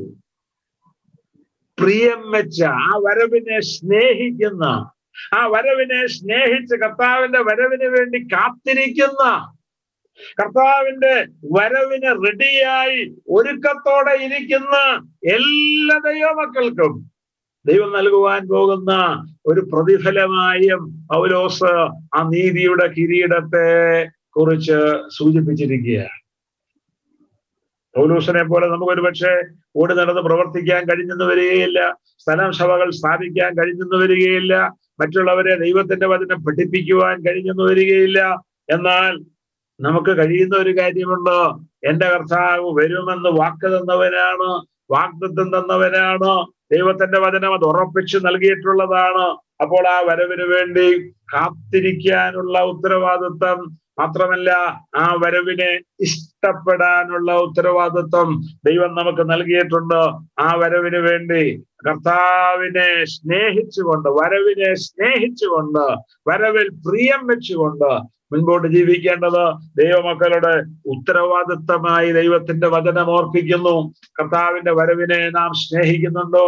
പ്രിയം വെച്ച ആ വരവിനെ സ്നേഹിക്കുന്ന ആ വരവിനെ സ്നേഹിച്ച് കർത്താവിന്റെ വരവിന് വേണ്ടി കാത്തിരിക്കുന്ന കർത്താവിന്റെ വരവിന് റെഡിയായി ഒരുക്കത്തോടെ ഇരിക്കുന്ന എല്ലാ ദൈവമക്കൾക്കും ദൈവം നൽകുവാൻ പോകുന്ന ഒരു പ്രതിഫലമായും പൗലോസ് ആ നീതിയുടെ കിരീടത്തെ കുറിച്ച് സൂചിപ്പിച്ചിരിക്കുകയാണ് പൗലൂസിനെ പോലെ നമുക്കൊരു പക്ഷേ ഓടി നടന്ന് പ്രവർത്തിക്കാൻ കഴിഞ്ഞെന്ന് വരികയില്ല സ്ഥലം സഭകൾ സ്ഥാപിക്കാൻ കഴിഞ്ഞെന്ന് വരികയില്ല മറ്റുള്ളവരെ ദൈവത്തിന്റെ വചനം പഠിപ്പിക്കുവാൻ കഴിഞ്ഞെന്ന് വരികയില്ല എന്നാൽ നമുക്ക് കഴിയുന്ന ഒരു കാര്യമുണ്ട് എന്റെ കർത്താവ് വരുമെന്ന് വാക്ക് തന്നവനാണ് വാഗ്ദത്വം തന്നവനാണ് ദൈവത്തിന്റെ വചനം അത് ഉറപ്പിച്ചു നൽകിയിട്ടുള്ളതാണ് അപ്പോൾ ആ വരവിന് വേണ്ടി കാത്തിരിക്കാനുള്ള ഉത്തരവാദിത്വം മാത്രമല്ല ആ വരവിനെ ഇഷ്ടപ്പെടാനുള്ള ഉത്തരവാദിത്വം ദൈവം നമുക്ക് നൽകിയിട്ടുണ്ട് ആ വരവിന് വേണ്ടി കർത്താവിനെ സ്നേഹിച്ചുകൊണ്ട് വരവിനെ സ്നേഹിച്ചുകൊണ്ട് വരവിൽ പ്രിയം വെച്ചുകൊണ്ട് മുൻപോട്ട് ജീവിക്കേണ്ടത് ദൈവമക്കളുടെ ഉത്തരവാദിത്തമായി ദൈവത്തിന്റെ വചനം ഓർപ്പിക്കുന്നു കർത്താവിന്റെ വരവിനെ നാം സ്നേഹിക്കുന്നുണ്ടോ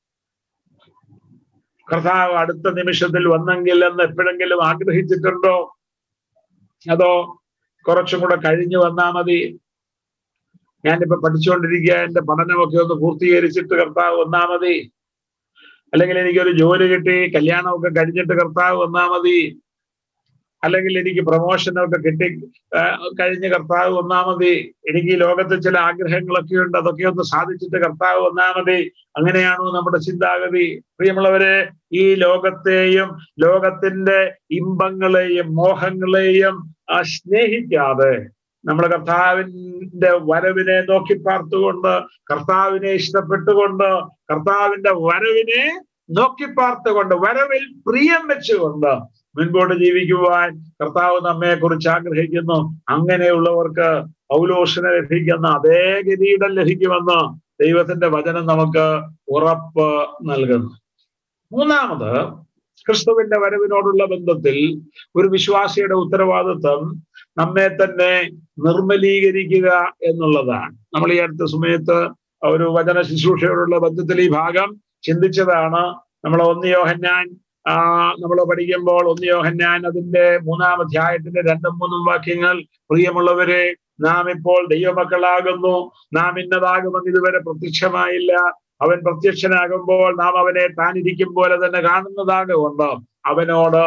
കർത്താവ് അടുത്ത നിമിഷത്തിൽ വന്നെങ്കിൽ എന്ന് എപ്പോഴെങ്കിലും ആഗ്രഹിച്ചിട്ടുണ്ടോ അതോ കുറച്ചും കൂടെ കഴിഞ്ഞു വന്നാ മതി ഞാനിപ്പോ പഠിച്ചുകൊണ്ടിരിക്കുക എന്റെ പഠനമൊക്കെ ഒന്ന് പൂർത്തീകരിച്ചിട്ട് കർത്താവ് വന്നാ മതി അല്ലെങ്കിൽ എനിക്കൊരു ജോലി കിട്ടി കല്യാണമൊക്കെ കഴിഞ്ഞിട്ട് കർത്താവ് വന്നാ മതി അല്ലെങ്കിൽ എനിക്ക് പ്രൊമോഷനൊക്കെ കിട്ടി കഴിഞ്ഞ് കർത്താവ് വന്നാ മതി എനിക്ക് ഈ ലോകത്ത് ചില ആഗ്രഹങ്ങളൊക്കെ ഉണ്ട് അതൊക്കെ ഒന്ന് സാധിച്ചിട്ട് കർത്താവ് വന്നാ മതി അങ്ങനെയാണോ നമ്മുടെ ചിന്താഗതി പ്രിയമുള്ളവരെ ഈ ലോകത്തെയും ലോകത്തിന്റെ ഇമ്പങ്ങളെയും മോഹങ്ങളെയും സ്നേഹിക്കാതെ നമ്മുടെ കർത്താവിന്റെ വരവിനെ നോക്കി പാർത്തുകൊണ്ട് കർത്താവിനെ ഇഷ്ടപ്പെട്ടുകൊണ്ട് കർത്താവിന്റെ വരവിനെ നോക്കി പാർത്തുകൊണ്ട് വരവിൽ പ്രിയം വെച്ചുകൊണ്ട് മുൻപോട്ട് ജീവിക്കുവാൻ കർത്താവ് നമ്മെ കുറിച്ച് ആഗ്രഹിക്കുന്നു അങ്ങനെയുള്ളവർക്ക് പൗലോഷന് ലഭിക്കുന്ന അതേ കിരീടം ലഭിക്കുമെന്ന് ദൈവത്തിന്റെ വചനം നമുക്ക് ഉറപ്പ് നൽകുന്നു മൂന്നാമത് ക്രിസ്തുവിന്റെ വരവിനോടുള്ള ബന്ധത്തിൽ ഒരു വിശ്വാസിയുടെ ഉത്തരവാദിത്വം നമ്മെ തന്നെ നിർമ്മലീകരിക്കുക എന്നുള്ളതാണ് നമ്മൾ ഈ അടുത്ത സമയത്ത് ഒരു വചന ശുശ്രൂഷയോടുള്ള ബന്ധത്തിൽ ഈ ഭാഗം ചിന്തിച്ചതാണ് നമ്മൾ ഒന്ന് യോഹന്നാൻ ആ നമ്മൾ പഠിക്കുമ്പോൾ ഒന്ന് യോഹന്നാൻ അതിന്റെ മൂന്നാം അധ്യായത്തിന്റെ രണ്ടും മൂന്നും വാക്യങ്ങൾ പ്രിയമുള്ളവരെ നാം ഇപ്പോൾ ദൈവമക്കളാകുന്നു നാം ഇന്നതാകുമെന്ന് ഇതുവരെ പ്രത്യക്ഷമായില്ല അവൻ പ്രത്യക്ഷനാകുമ്പോൾ നാം അവനെ താനിരിക്കും പോലെ തന്നെ കാണുന്നതാകൊണ്ട് അവനോട്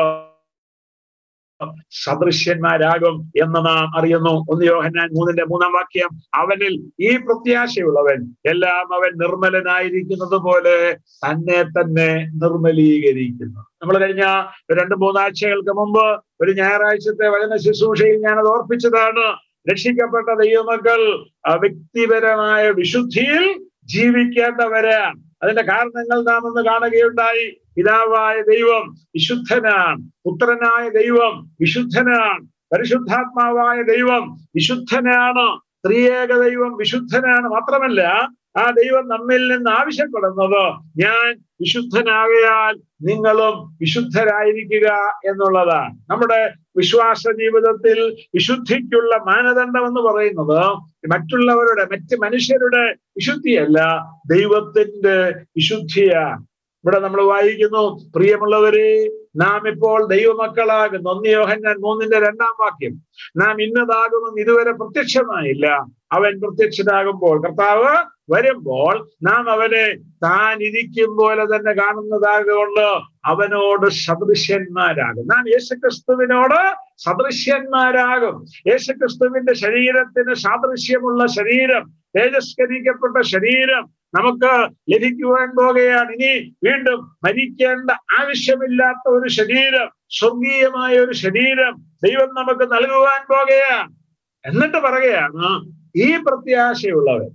സദൃശ്യന്മാരാകും എന്ന് നാം അറിയുന്നു ഒന്ന് യോഹന്നാൻ മൂന്നിന്റെ മൂന്നാം വാക്യം അവനിൽ ഈ പ്രത്യാശയുള്ളവൻ എല്ലാം അവൻ നിർമ്മലനായിരിക്കുന്നത് പോലെ തന്നെ തന്നെ നിർമ്മലീകരിക്കുന്നു നമ്മൾ കഴിഞ്ഞ രണ്ട് മൂന്നാഴ്ചകൾക്ക് മുമ്പ് ഒരു ഞായറാഴ്ചത്തെ വചന ശുശ്രൂഷയിൽ ഞാനത് ഓർപ്പിച്ചതാണ് രക്ഷിക്കപ്പെട്ട ദൈവമക്കൾ വ്യക്തിപരമായ വിശുദ്ധിയിൽ ജീവിക്കേണ്ടവരാണ് അതിന്റെ കാരണങ്ങൾ നാം ഒന്ന് കാണുകയുണ്ടായി പിതാവായ ദൈവം വിശുദ്ധനാണ് പുത്രനായ ദൈവം വിശുദ്ധനാണ് പരിശുദ്ധാത്മാവായ ദൈവം വിശുദ്ധനാണ് ത്രിയേക ദൈവം വിശുദ്ധനാണ് മാത്രമല്ല ആ ദൈവം നമ്മിൽ നിന്ന് ആവശ്യപ്പെടുന്നത് ഞാൻ വിശുദ്ധനാകയാൽ നിങ്ങളും വിശുദ്ധരായിരിക്കുക എന്നുള്ളതാണ് നമ്മുടെ വിശ്വാസ ജീവിതത്തിൽ വിശുദ്ധിക്കുള്ള മാനദണ്ഡം എന്ന് പറയുന്നത് മറ്റുള്ളവരുടെ മറ്റ് മനുഷ്യരുടെ വിശുദ്ധിയല്ല ദൈവത്തിന്റെ വിശുദ്ധിയാണ് ഇവിടെ നമ്മൾ വായിക്കുന്നു പ്രിയമുള്ളവരെ നാം ഇപ്പോൾ ദൈവമക്കളാകുന്നു ഒന്ന് യോഹന്നാൻ മൂന്നിന്റെ രണ്ടാം വാക്യം നാം ഇന്നതാകുമെന്ന് ഇതുവരെ പ്രത്യക്ഷമായില്ല അവൻ പ്രത്യക്ഷനാകുമ്പോൾ കർത്താവ് വരുമ്പോൾ നാം അവനെ താൻ ഇരിക്കും പോലെ തന്നെ കാണുന്നതാകൊണ്ട് അവനോട് സദൃശ്യന്മാരാകും നാം യേശുക്രിസ്തുവിനോട് സദൃശ്യന്മാരാകും യേശുക്രിസ്തുവിന്റെ ശരീരത്തിന് സാദൃശ്യമുള്ള ശരീരം തേജസ്കരിക്കപ്പെട്ട ശരീരം നമുക്ക് ലഭിക്കുവാൻ പോകുകയാണ് ഇനി വീണ്ടും മരിക്കേണ്ട ആവശ്യമില്ലാത്ത ഒരു ശരീരം സ്വർഗീയമായ ഒരു ശരീരം ദൈവം നമുക്ക് നൽകുവാൻ പോകുകയാണ് എന്നിട്ട് പറയുകയാണ് ഈ പ്രത്യാശയുള്ളവൻ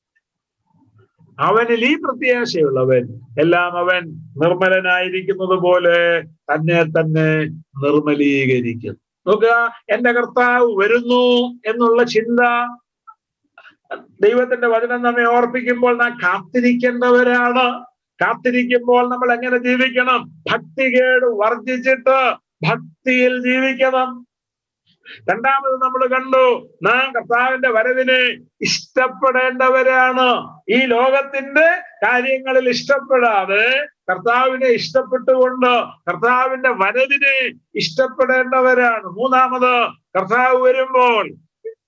അവനിൽ ഈ പ്രത്യാശയുള്ളവൻ എല്ലാം അവൻ നിർമ്മലനായിരിക്കുന്നത് പോലെ തന്നെ തന്നെ നിർമ്മലീകരിക്കും നോക്കുക എന്റെ കർത്താവ് വരുന്നു എന്നുള്ള ചിന്ത ദൈവത്തിന്റെ വചനം നമ്മെ ഓർപ്പിക്കുമ്പോൾ നാം കാത്തിരിക്കേണ്ടവരാണ് കാത്തിരിക്കുമ്പോൾ നമ്മൾ എങ്ങനെ ജീവിക്കണം ഭക്തികേട് വർജിച്ചിട്ട് ഭക്തിയിൽ ജീവിക്കണം രണ്ടാമത് നമ്മൾ കണ്ടു നാം കർത്താവിന്റെ വരവിനെ ഇഷ്ടപ്പെടേണ്ടവരാണ് ഈ ലോകത്തിന്റെ കാര്യങ്ങളിൽ ഇഷ്ടപ്പെടാതെ കർത്താവിനെ ഇഷ്ടപ്പെട്ടുകൊണ്ട് കർത്താവിന്റെ വരവിനെ ഇഷ്ടപ്പെടേണ്ടവരാണ് മൂന്നാമത് കർത്താവ് വരുമ്പോൾ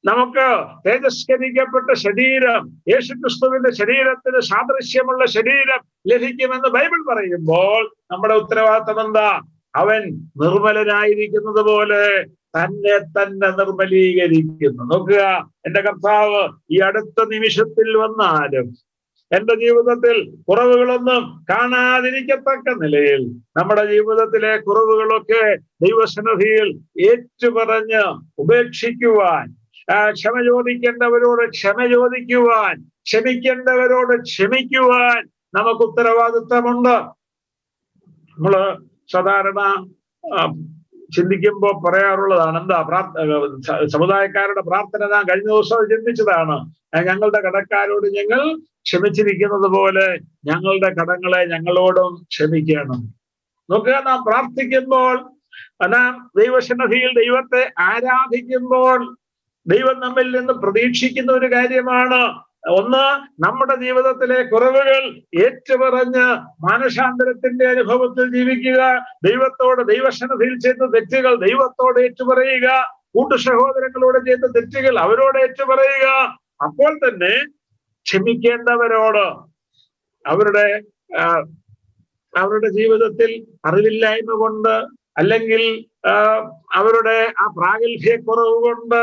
നമുക്ക് തേജസ്കരിക്കപ്പെട്ട ശരീരം യേശുക്രിസ്തുവിന്റെ ശരീരത്തിന് സാദൃശ്യമുള്ള ശരീരം ലഭിക്കുമെന്ന് ബൈബിൾ പറയുമ്പോൾ നമ്മുടെ ഉത്തരവാദിത്തം എന്താ അവൻ നിർമ്മലനായിരിക്കുന്നത് പോലെ തന്നെ തന്നെ നിർമ്മലീകരിക്കുന്നു നോക്കുക എന്റെ കർത്താവ് ഈ അടുത്ത നിമിഷത്തിൽ വന്നാലും എന്റെ ജീവിതത്തിൽ കുറവുകളൊന്നും കാണാതിരിക്കത്തക്ക നിലയിൽ നമ്മുടെ ജീവിതത്തിലെ കുറവുകളൊക്കെ ദൈവസന്നിധിയിൽ ഏറ്റുപറഞ്ഞ് ഉപേക്ഷിക്കുവാൻ ക്ഷമ ചോദിക്കേണ്ടവരോട് ക്ഷമ ചോദിക്കുവാൻ ക്ഷമിക്കേണ്ടവരോട് ക്ഷമിക്കുവാൻ നമുക്ക് ഉത്തരവാദിത്തമുണ്ട് നമ്മള് സാധാരണ ചിന്തിക്കുമ്പോൾ പറയാറുള്ളതാണ് എന്താ പ്രാർത്ഥ സമുദായക്കാരുടെ പ്രാർത്ഥന നാം കഴിഞ്ഞ ദിവസം ചിന്തിച്ചതാണ് ഞങ്ങളുടെ കടക്കാരോട് ഞങ്ങൾ ക്ഷമിച്ചിരിക്കുന്നത് പോലെ ഞങ്ങളുടെ കടങ്ങളെ ഞങ്ങളോടും ക്ഷമിക്കണം നോക്കുക നാം പ്രാർത്ഥിക്കുമ്പോൾ നാം ദൈവസന്നധിയിൽ ദൈവത്തെ ആരാധിക്കുമ്പോൾ ദൈവം നമ്മിൽ നിന്ന് പ്രതീക്ഷിക്കുന്ന ഒരു കാര്യമാണ് ഒന്ന് നമ്മുടെ ജീവിതത്തിലെ കുറവുകൾ ഏറ്റുപറഞ്ഞ് മാനസാന്തരത്തിന്റെ അനുഭവത്തിൽ ജീവിക്കുക ദൈവത്തോട് ദൈവസന്നധിയിൽ ചെയ്ത തെറ്റുകൾ ദൈവത്തോട് ഏറ്റുപറയുക കൂട്ടു സഹോദരങ്ങളോട് ചെയ്ത തെറ്റുകൾ അവരോട് ഏറ്റുപറയുക അപ്പോൾ തന്നെ ക്ഷമിക്കേണ്ടവരോട് അവരുടെ അവരുടെ ജീവിതത്തിൽ അറിവില്ലായ്മ കൊണ്ട് അല്ലെങ്കിൽ അവരുടെ ആ പ്രാഗൽഭ്യക്കുറവ് കൊണ്ട്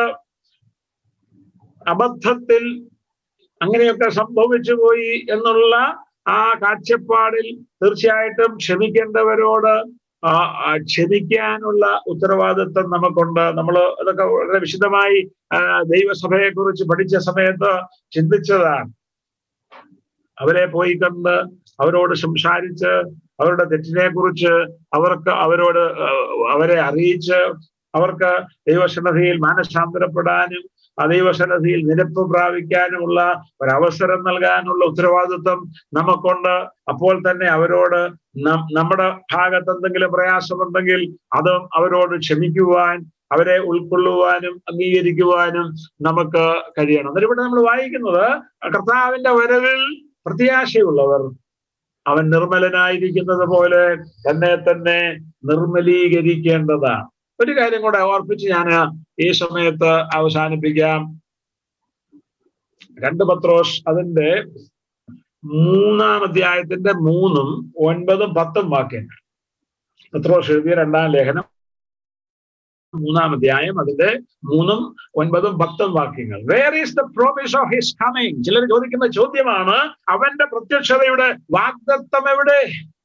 അബദ്ധത്തിൽ അങ്ങനെയൊക്കെ സംഭവിച്ചു പോയി എന്നുള്ള ആ കാഴ്ചപ്പാടിൽ തീർച്ചയായിട്ടും ക്ഷമിക്കേണ്ടവരോട് ക്ഷമിക്കാനുള്ള ഉത്തരവാദിത്വം നമുക്കുണ്ട് നമ്മൾ അതൊക്കെ വളരെ വിശദമായി ദൈവസഭയെ കുറിച്ച് പഠിച്ച സമയത്ത് ചിന്തിച്ചതാണ് അവരെ പോയി കണ്ട് അവരോട് സംസാരിച്ച് അവരുടെ തെറ്റിനെ കുറിച്ച് അവർക്ക് അവരോട് അവരെ അറിയിച്ച് അവർക്ക് ദൈവസന്നധിയിൽ മാനസാന്തരപ്പെടാനും ആ ദൈവസന്നധിയിൽ നിരപ്പ് പ്രാപിക്കാനുമുള്ള ഒരവസരം നൽകാനുള്ള ഉത്തരവാദിത്വം നമുക്കുണ്ട് അപ്പോൾ തന്നെ അവരോട് നമ്മുടെ ഭാഗത്ത് എന്തെങ്കിലും പ്രയാസമുണ്ടെങ്കിൽ അതും അവരോട് ക്ഷമിക്കുവാൻ അവരെ ഉൾക്കൊള്ളുവാനും അംഗീകരിക്കുവാനും നമുക്ക് കഴിയണം എന്നിട്ട് ഇവിടെ നമ്മൾ വായിക്കുന്നത് കർത്താവിന്റെ വരവിൽ പ്രത്യാശയുള്ളവർ അവൻ നിർമ്മലനായിരിക്കുന്നത് പോലെ തന്നെ തന്നെ നിർമ്മലീകരിക്കേണ്ടതാണ് ഒരു കാര്യം കൂടെ ഓർപ്പിച്ച് ഞാൻ ഈ സമയത്ത് അവസാനിപ്പിക്കാം രണ്ട് പത്രോസ് അതിന്റെ മൂന്നാം അധ്യായത്തിന്റെ മൂന്നും ഒൻപതും പത്തും വാക്യങ്ങൾ പത്രോസ് എഴുതിയ രണ്ടാം ലേഖനം മൂന്നാം അധ്യായം അതിന്റെ മൂന്നും ഒൻപതും പത്തും വാക്യങ്ങൾ where is the promise of his coming ചിലർ ചോദിക്കുന്ന ചോദ്യമാണ് അവന്റെ പ്രത്യക്ഷതയുടെ വാഗ്ദത്വം എവിടെ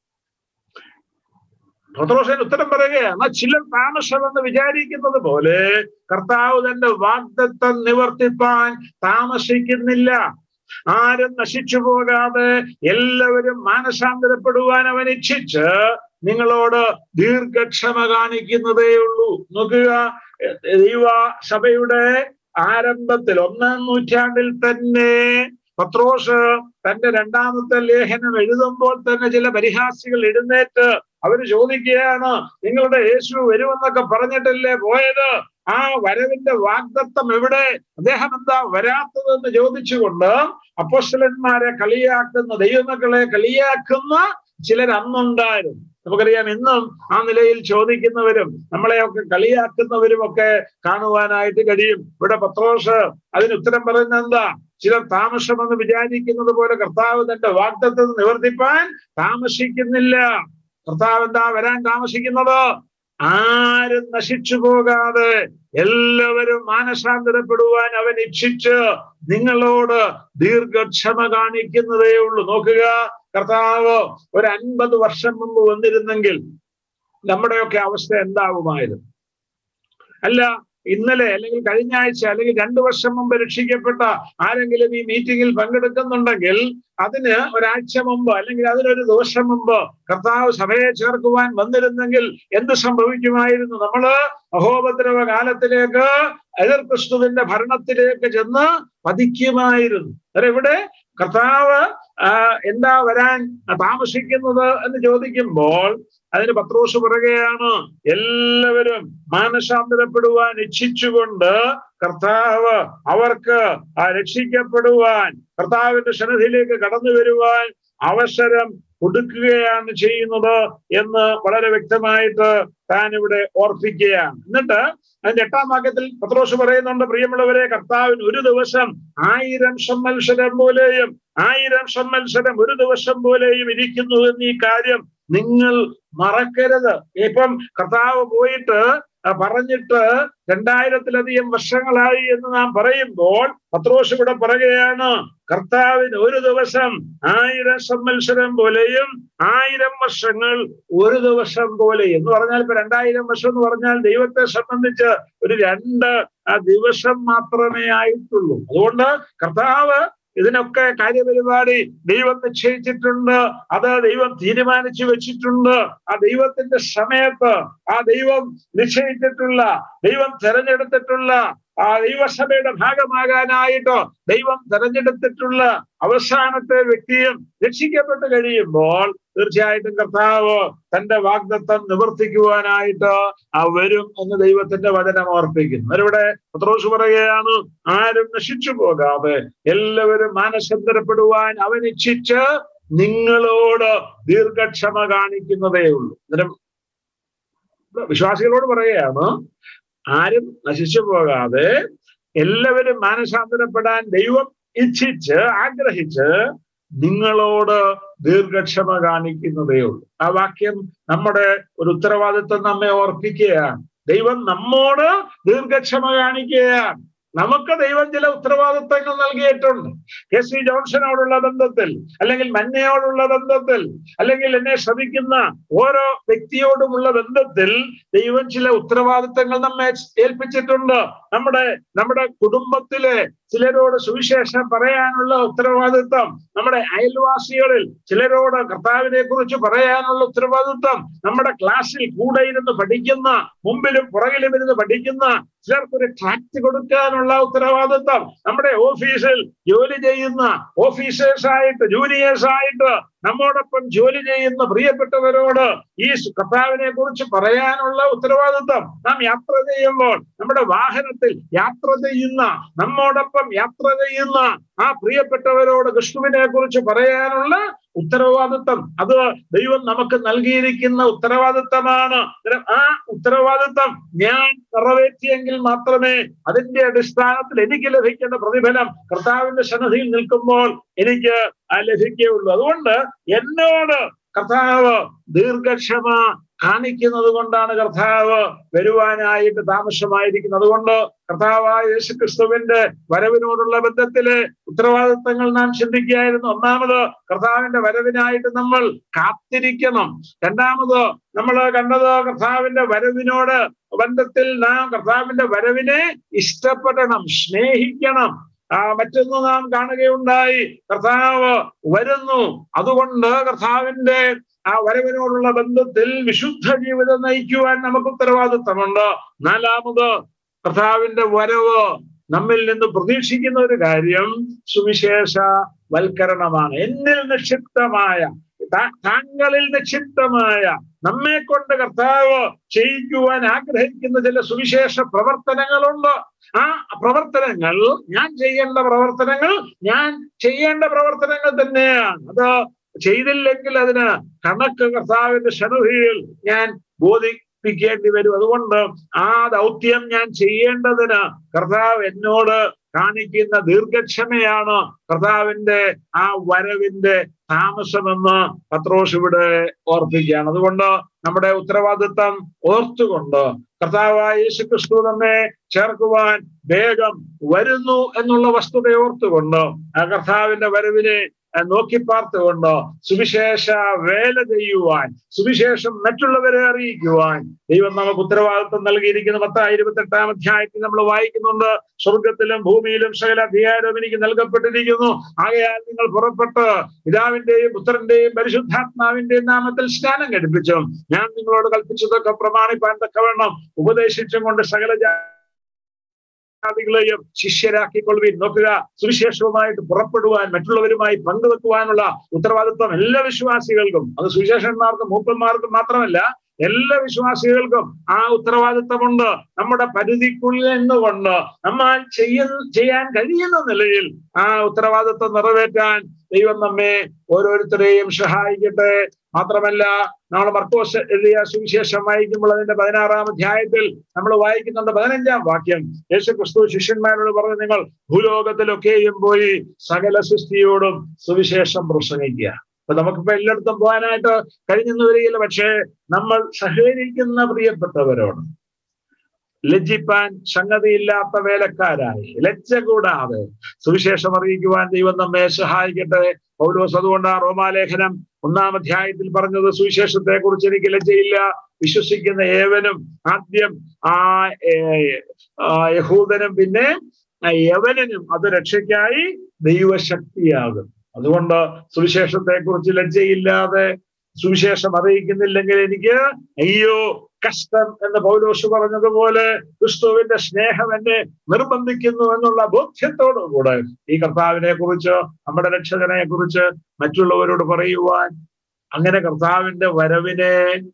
പത്രോസൻ ഉത്തരം പറയുകയാണ് ചിലർ താമസമെന്ന് വിചാരിക്കുന്നത് പോലെ കർത്താവ് തന്റെ വാഗ്ദത്വം നിവർത്തിപ്പാൻ താമസിക്കുന്നില്ല ആരും നശിച്ചു പോകാതെ എല്ലാവരും മാനസാന്തരപ്പെടുവാൻ അവൻ ഇച്ഛിച്ച് നിങ്ങളോട് ദീർഘക്ഷമ കാണിക്കുന്നതേ ഉള്ളൂ നോക്കുക ദൈവ സഭയുടെ ആരംഭത്തിൽ ഒന്നാം നൂറ്റാണ്ടിൽ തന്നെ പത്രോസ് തന്റെ രണ്ടാമത്തെ ലേഖനം എഴുതുമ്പോൾ തന്നെ ചില പരിഹാസികൾ എഴുന്നേറ്റ് അവര് ചോദിക്കുകയാണ് നിങ്ങളുടെ യേശു വരുമെന്നൊക്കെ പറഞ്ഞിട്ടല്ലേ പോയത് ആ വരവിന്റെ വാഗ്ദത്വം എവിടെ അദ്ദേഹം എന്താ വരാത്തതെന്ന് ചോദിച്ചുകൊണ്ട് അപ്പോസ്റ്റലന്മാരെ കളിയാക്കുന്ന ദൈവമക്കളെ കളിയാക്കുന്ന ചിലർ അന്നുണ്ടായിരുന്നു നമുക്കറിയാം ഇന്നും ആ നിലയിൽ ചോദിക്കുന്നവരും നമ്മളെയൊക്കെ കളിയാക്കുന്നവരും ഒക്കെ കാണുവാനായിട്ട് കഴിയും ഇവിടെ പത്രോസ് അതിന് ഉത്തരം പറയുന്നത് എന്താ ചിലർ താമസമെന്ന് വിചാരിക്കുന്നത് പോലെ കർത്താവ് തന്റെ വാഗ്ദത്വം നിവർത്തിപ്പാൻ താമസിക്കുന്നില്ല കർത്താവ് എന്താ വരാൻ താമസിക്കുന്നത് ആരും നശിച്ചു പോകാതെ എല്ലാവരും മാനസാന്തരപ്പെടുവാൻ അവൻ ഇച്ഛിച്ച് നിങ്ങളോട് ദീർഘക്ഷമ കാണിക്കുന്നതേ ഉള്ളൂ നോക്കുക കർത്താവ് ഒരു അൻപത് വർഷം മുമ്പ് വന്നിരുന്നെങ്കിൽ നമ്മുടെയൊക്കെ അവസ്ഥ എന്താവുമായിരുന്നു അല്ല ഇന്നലെ അല്ലെങ്കിൽ കഴിഞ്ഞ ആഴ്ച അല്ലെങ്കിൽ രണ്ടു വർഷം മുമ്പ് രക്ഷിക്കപ്പെട്ട ആരെങ്കിലും ഈ മീറ്റിംഗിൽ പങ്കെടുക്കുന്നുണ്ടെങ്കിൽ അതിന് ഒരാഴ്ച മുമ്പ് അല്ലെങ്കിൽ അതിനൊരു ദിവസം മുമ്പ് കർത്താവ് സഭയെ ചേർക്കുവാൻ വന്നിരുന്നെങ്കിൽ എന്ത് സംഭവിക്കുമായിരുന്നു നമ്മള് അഹോപദ്രവ കാലത്തിലേക്ക് എതിർ ക്രിസ്തുവിന്റെ ഭരണത്തിലേക്ക് ചെന്ന് പതിക്കുമായിരുന്നു ഇവിടെ കർത്താവ് എന്താ വരാൻ താമസിക്കുന്നത് എന്ന് ചോദിക്കുമ്പോൾ അതിന് പത്രോസ് പറയുകയാണ് എല്ലാവരും മാനസാന്തരപ്പെടുവാൻ ഇച്ഛിച്ചുകൊണ്ട് കർത്താവ് അവർക്ക് ആ രക്ഷിക്കപ്പെടുവാൻ കർത്താവിന്റെ സന്നിധിയിലേക്ക് കടന്നു വരുവാൻ അവസരം കൊടുക്കുകയാണ് ചെയ്യുന്നത് എന്ന് വളരെ വ്യക്തമായിട്ട് താൻ ഇവിടെ ഓർപ്പിക്കുകയാണ് എന്നിട്ട് അതിന്റെ എട്ടാം വാക്യത്തിൽ പത്രോസ് പറയുന്നുണ്ട് പ്രിയമുള്ളവരെ കർത്താവിന് ഒരു ദിവസം ആയിരം സംവത്സരം പോലെയും ആയിരം സംവത്സരം ഒരു ദിവസം പോലെയും ഇരിക്കുന്നു എന്ന് ഈ കാര്യം നിങ്ങൾ മറക്കരുത് ഇപ്പം കർത്താവ് പോയിട്ട് പറഞ്ഞിട്ട് രണ്ടായിരത്തിലധികം വർഷങ്ങളായി എന്ന് നാം പറയുമ്പോൾ പത്രോസ് ഇവിടെ പറയുകയാണ് കർത്താവിന് ഒരു ദിവസം ആയിരം സംവത്സരം പോലെയും ആയിരം വർഷങ്ങൾ ഒരു ദിവസം പോലെ എന്ന് പറഞ്ഞാൽ ഇപ്പൊ രണ്ടായിരം വർഷം എന്ന് പറഞ്ഞാൽ ദൈവത്തെ സംബന്ധിച്ച് ഒരു രണ്ട് ദിവസം മാത്രമേ ആയിട്ടുള്ളൂ അതുകൊണ്ട് കർത്താവ് ഇതിനൊക്കെ കാര്യപരിപാടി ദൈവം നിശ്ചയിച്ചിട്ടുണ്ട് അത് ദൈവം തീരുമാനിച്ചു വെച്ചിട്ടുണ്ട് ആ ദൈവത്തിന്റെ സമയത്ത് ആ ദൈവം നിശ്ചയിച്ചിട്ടുള്ള ദൈവം തെരഞ്ഞെടുത്തിട്ടുള്ള ആ ദൈവസഭയുടെ ഭാഗമാകാനായിട്ട് ദൈവം തെരഞ്ഞെടുത്തിട്ടുള്ള അവസാനത്തെ വ്യക്തിയും രക്ഷിക്കപ്പെട്ട് കഴിയുമ്പോൾ തീർച്ചയായിട്ടും കർത്താവ് തന്റെ വാഗ്ദത്തം നിവർത്തിക്കുവാനായിട്ട് ആ വരും എന്ന് ദൈവത്തിന്റെ വചനം ഓർപ്പിക്കുന്നു അവരിവിടെ പത്രോസ് പറയുകയാണ് ആരും നശിച്ചു പോകാതെ എല്ലാവരും മാനസാന്തരപ്പെടുവാൻ അവൻ ഇച്ഛിച്ച് നിങ്ങളോട് ദീർഘക്ഷമ കാണിക്കുന്നതേ ഉള്ളൂ അന്നേരം വിശ്വാസികളോട് പറയുകയാണ് ആരും നശിച്ചു പോകാതെ എല്ലാവരും മാനസാന്തരപ്പെടാൻ ദൈവം ഇച്ഛിച്ച് ആഗ്രഹിച്ച് നിങ്ങളോട് ദീർഘക്ഷമ കാണിക്കുന്നതേ ഉള്ളൂ ആ വാക്യം നമ്മുടെ ഒരു ഉത്തരവാദിത്വം നമ്മെ ഓർപ്പിക്കുകയാണ് ദൈവം നമ്മോട് ദീർഘക്ഷമ കാണിക്കുകയാണ് നമുക്ക് ദൈവം ചില ഉത്തരവാദിത്തങ്ങൾ നൽകിയിട്ടുണ്ട് കെ സി ജോൺസണോടുള്ള ബന്ധത്തിൽ അല്ലെങ്കിൽ മന്നയോടുള്ള ബന്ധത്തിൽ അല്ലെങ്കിൽ എന്നെ ശ്രമിക്കുന്ന ഓരോ വ്യക്തിയോടുമുള്ള ബന്ധത്തിൽ ദൈവം ചില ഉത്തരവാദിത്തങ്ങൾ നമ്മെ ഏൽപ്പിച്ചിട്ടുണ്ട് നമ്മുടെ നമ്മുടെ കുടുംബത്തിലെ ചിലരോട് സുവിശേഷം പറയാനുള്ള ഉത്തരവാദിത്വം നമ്മുടെ അയൽവാസികളിൽ ചിലരോട് കർത്താവിനെ കുറിച്ച് പറയാനുള്ള ഉത്തരവാദിത്വം നമ്മുടെ ക്ലാസ്സിൽ കൂടെ ഇരുന്ന് പഠിക്കുന്ന മുമ്പിലും പുറകിലും ഇരുന്ന് പഠിക്കുന്ന ചിലർക്കൊരു ട്രാക്ട് കൊടുക്കാനുള്ള ഉത്തരവാദിത്വം നമ്മുടെ ഓഫീസിൽ ജോലി ചെയ്യുന്ന ഓഫീസേഴ്സ് ആയിട്ട് ജൂനിയേഴ്സ് ആയിട്ട് നമ്മോടൊപ്പം ജോലി ചെയ്യുന്ന പ്രിയപ്പെട്ടവരോട് ഈ കർത്താവിനെ കുറിച്ച് പറയാനുള്ള ഉത്തരവാദിത്വം നാം യാത്ര ചെയ്യുമ്പോൾ നമ്മുടെ വാഹനത്തിൽ യാത്ര ചെയ്യുന്ന നമ്മോടൊപ്പം യാത്ര ചെയ്യുന്ന ആ പ്രിയപ്പെട്ടവരോട് ക്രിസ്തുവിനെ കുറിച്ച് പറയാനുള്ള ഉത്തരവാദിത്വം അത് ദൈവം നമുക്ക് നൽകിയിരിക്കുന്ന ഉത്തരവാദിത്തമാണ് ആ ഉത്തരവാദിത്തം ഞാൻ നിറവേറ്റിയെങ്കിൽ മാത്രമേ അതിന്റെ അടിസ്ഥാനത്തിൽ എനിക്ക് ലഭിക്കേണ്ട പ്രതിഫലം കർത്താവിന്റെ സന്നദ്ധിയിൽ നിൽക്കുമ്പോൾ എനിക്ക് ലഭിക്കുകയുള്ളൂ അതുകൊണ്ട് എന്നോട് കർത്താവ് ദീർഘക്ഷമ കാണിക്കുന്നത് കൊണ്ടാണ് കർത്താവ് വരുവാനായിട്ട് താമസമായിരിക്കുന്നത് അതുകൊണ്ട് കർത്താവായ യേശു ക്രിസ്തുവിന്റെ വരവിനോടുള്ള ബന്ധത്തിലെ ഉത്തരവാദിത്തങ്ങൾ നാം ചിന്തിക്കുകയായിരുന്നു ഒന്നാമത് കർത്താവിന്റെ വരവിനായിട്ട് നമ്മൾ കാത്തിരിക്കണം രണ്ടാമത് നമ്മൾ കണ്ടത് കർത്താവിന്റെ വരവിനോട് ബന്ധത്തിൽ നാം കർത്താവിന്റെ വരവിനെ ഇഷ്ടപ്പെടണം സ്നേഹിക്കണം ആ മറ്റൊന്ന് നാം കാണുകയുണ്ടായി കർത്താവ് വരുന്നു അതുകൊണ്ട് കർത്താവിന്റെ ആ വരവിനോടുള്ള ബന്ധത്തിൽ വിശുദ്ധ ജീവിതം നയിക്കുവാൻ നമുക്ക് ഉത്തരവാദിത്തമുണ്ട് നാലാമത് കർത്താവിന്റെ വരവ് നമ്മിൽ നിന്ന് പ്രതീക്ഷിക്കുന്ന ഒരു കാര്യം സുവിശേഷ വൽക്കരണമാണ് എന്നിൽ നിക്ഷിപ്തമായ താങ്കളിൽ നിക്ഷിപ്തമായ നമ്മെ കൊണ്ട് കർത്താവ് ചെയ്യിക്കുവാൻ ആഗ്രഹിക്കുന്ന ചില സുവിശേഷ പ്രവർത്തനങ്ങളുണ്ട് ആ പ്രവർത്തനങ്ങൾ ഞാൻ ചെയ്യേണ്ട പ്രവർത്തനങ്ങൾ ഞാൻ ചെയ്യേണ്ട പ്രവർത്തനങ്ങൾ തന്നെയാണ് അത് ചെയ്തില്ലെങ്കിൽ അതിന് കണക്ക് കർത്താവിന്റെ ശനുഹിയിൽ ഞാൻ ബോധിപ്പിക്കേണ്ടി വരും അതുകൊണ്ട് ആ ദൗത്യം ഞാൻ ചെയ്യേണ്ടതിന് കർത്താവ് എന്നോട് കാണിക്കുന്ന ദീർഘക്ഷമയാണ് കർത്താവിന്റെ ആ വരവിന്റെ താമസമെന്ന് പത്രോസ് ഇവിടെ ഓർപ്പിക്കുകയാണ് അതുകൊണ്ട് നമ്മുടെ ഉത്തരവാദിത്തം ഓർത്തുകൊണ്ട് കർത്താവായ യേശു ക്രിസ്തു നമ്മെ ചേർക്കുവാൻ വേഗം വരുന്നു എന്നുള്ള വസ്തുത ഓർത്തുകൊണ്ട് ആ കർത്താവിന്റെ വരവിനെ നോക്കി പാർത്തുകൊണ്ട് സുവിശേഷ വേല ചെയ്യുവാൻ സുവിശേഷം മറ്റുള്ളവരെ അറിയിക്കുവാൻ ദൈവം നമുക്ക് ഉത്തരവാദിത്വം നൽകിയിരിക്കുന്ന പത്താം ഇരുപത്തെട്ടാം അധ്യായത്തിൽ നമ്മൾ വായിക്കുന്നുണ്ട് സ്വർഗത്തിലും ഭൂമിയിലും സകല അധികാരവും എനിക്ക് നൽകപ്പെട്ടിരിക്കുന്നു ആകയാൽ നിങ്ങൾ പുറപ്പെട്ട് പിതാവിന്റെയും പുത്രന്റെയും പരിശുദ്ധാത്മാവിന്റെയും നാമത്തിൽ സ്നാനം കഴിപ്പിച്ചും ഞാൻ നിങ്ങളോട് കൽപ്പിച്ചതൊക്കെ പ്രമാണിപ്പാൻ തക്കവണ്ണം ഉപദേശിച്ചും കൊണ്ട് സകല ജാതികളെയും ശിഷ്യരാക്കിക്കൊള്ളുവിൻ നോക്കുക സുവിശേഷവുമായിട്ട് പുറപ്പെടുവാൻ മറ്റുള്ളവരുമായി പങ്കുവെക്കുവാനുള്ള ഉത്തരവാദിത്വം എല്ലാ വിശ്വാസികൾക്കും അത് സുവിശേഷന്മാർക്കും മൂപ്പന്മാർക്കും മാത്രമല്ല എല്ലാ വിശ്വാസികൾക്കും ആ ഉത്തരവാദിത്തമുണ്ട് നമ്മുടെ പരിധിക്കുള്ളിൽ നിന്നുകൊണ്ട് നമ്മൾ ചെയ്യ ചെയ്യാൻ കഴിയുന്ന നിലയിൽ ആ ഉത്തരവാദിത്തം നിറവേറ്റാൻ ദൈവം നമ്മെ ഓരോരുത്തരെയും സഹായിക്കട്ടെ മാത്രമല്ല നമ്മൾ മർക്കോസ് എഴുതിയ സുവിശേഷം വായിക്കുമ്പോൾ അതിന്റെ പതിനാറാം അധ്യായത്തിൽ നമ്മൾ വായിക്കുന്നുണ്ട് പതിനഞ്ചാം വാക്യം യേശു ക്രിസ്തു ശിഷ്യന്മാരോട് പറഞ്ഞു നിങ്ങൾ ഭൂലോകത്തിലൊക്കെയും പോയി സകല സൃഷ്ടിയോടും സുവിശേഷം പ്രസംഗിക്കുക അപ്പൊ നമുക്കിപ്പോ എല്ലായിടത്തും പോകാനായിട്ട് കഴിഞ്ഞെന്ന് വരികയില്ല പക്ഷേ നമ്മൾ സഹകരിക്കുന്ന പ്രിയപ്പെട്ടവരോട് ലജ്ജിപ്പാൻ സംഗതിയില്ലാത്ത വേലക്കാരായി ലജ്ജ കൂടാതെ സുവിശേഷം അറിയിക്കുവാൻ ദൈവം നമ്മെ സഹായിക്കട്ടെ പൗലോസ് അതുകൊണ്ട് ആ റോമാലേഖനം ഒന്നാം അധ്യായത്തിൽ പറഞ്ഞത് സുവിശേഷത്തെ കുറിച്ച് എനിക്ക് ലജ്ജയില്ല വിശ്വസിക്കുന്ന ഏവനും ആദ്യം ആ യഹൂദനും പിന്നെ യവനനും അത് രക്ഷയ്ക്കായി ദൈവശക്തിയാകും അതുകൊണ്ട് സുവിശേഷത്തെ കുറിച്ച് ലജ്ജയില്ലാതെ സുവിശേഷം അറിയിക്കുന്നില്ലെങ്കിൽ എനിക്ക് അയ്യോ കഷ്ടം എന്ന് പൗലോസ് പറഞ്ഞതുപോലെ ക്രിസ്തുവിന്റെ സ്നേഹം എന്നെ നിർബന്ധിക്കുന്നു എന്നുള്ള ബോധ്യത്തോടുകൂടെ ഈ കർത്താവിനെ കുറിച്ച് നമ്മുടെ രക്ഷകനെ കുറിച്ച് മറ്റുള്ളവരോട് പറയുവാൻ അങ്ങനെ കർത്താവിന്റെ വരവിനെ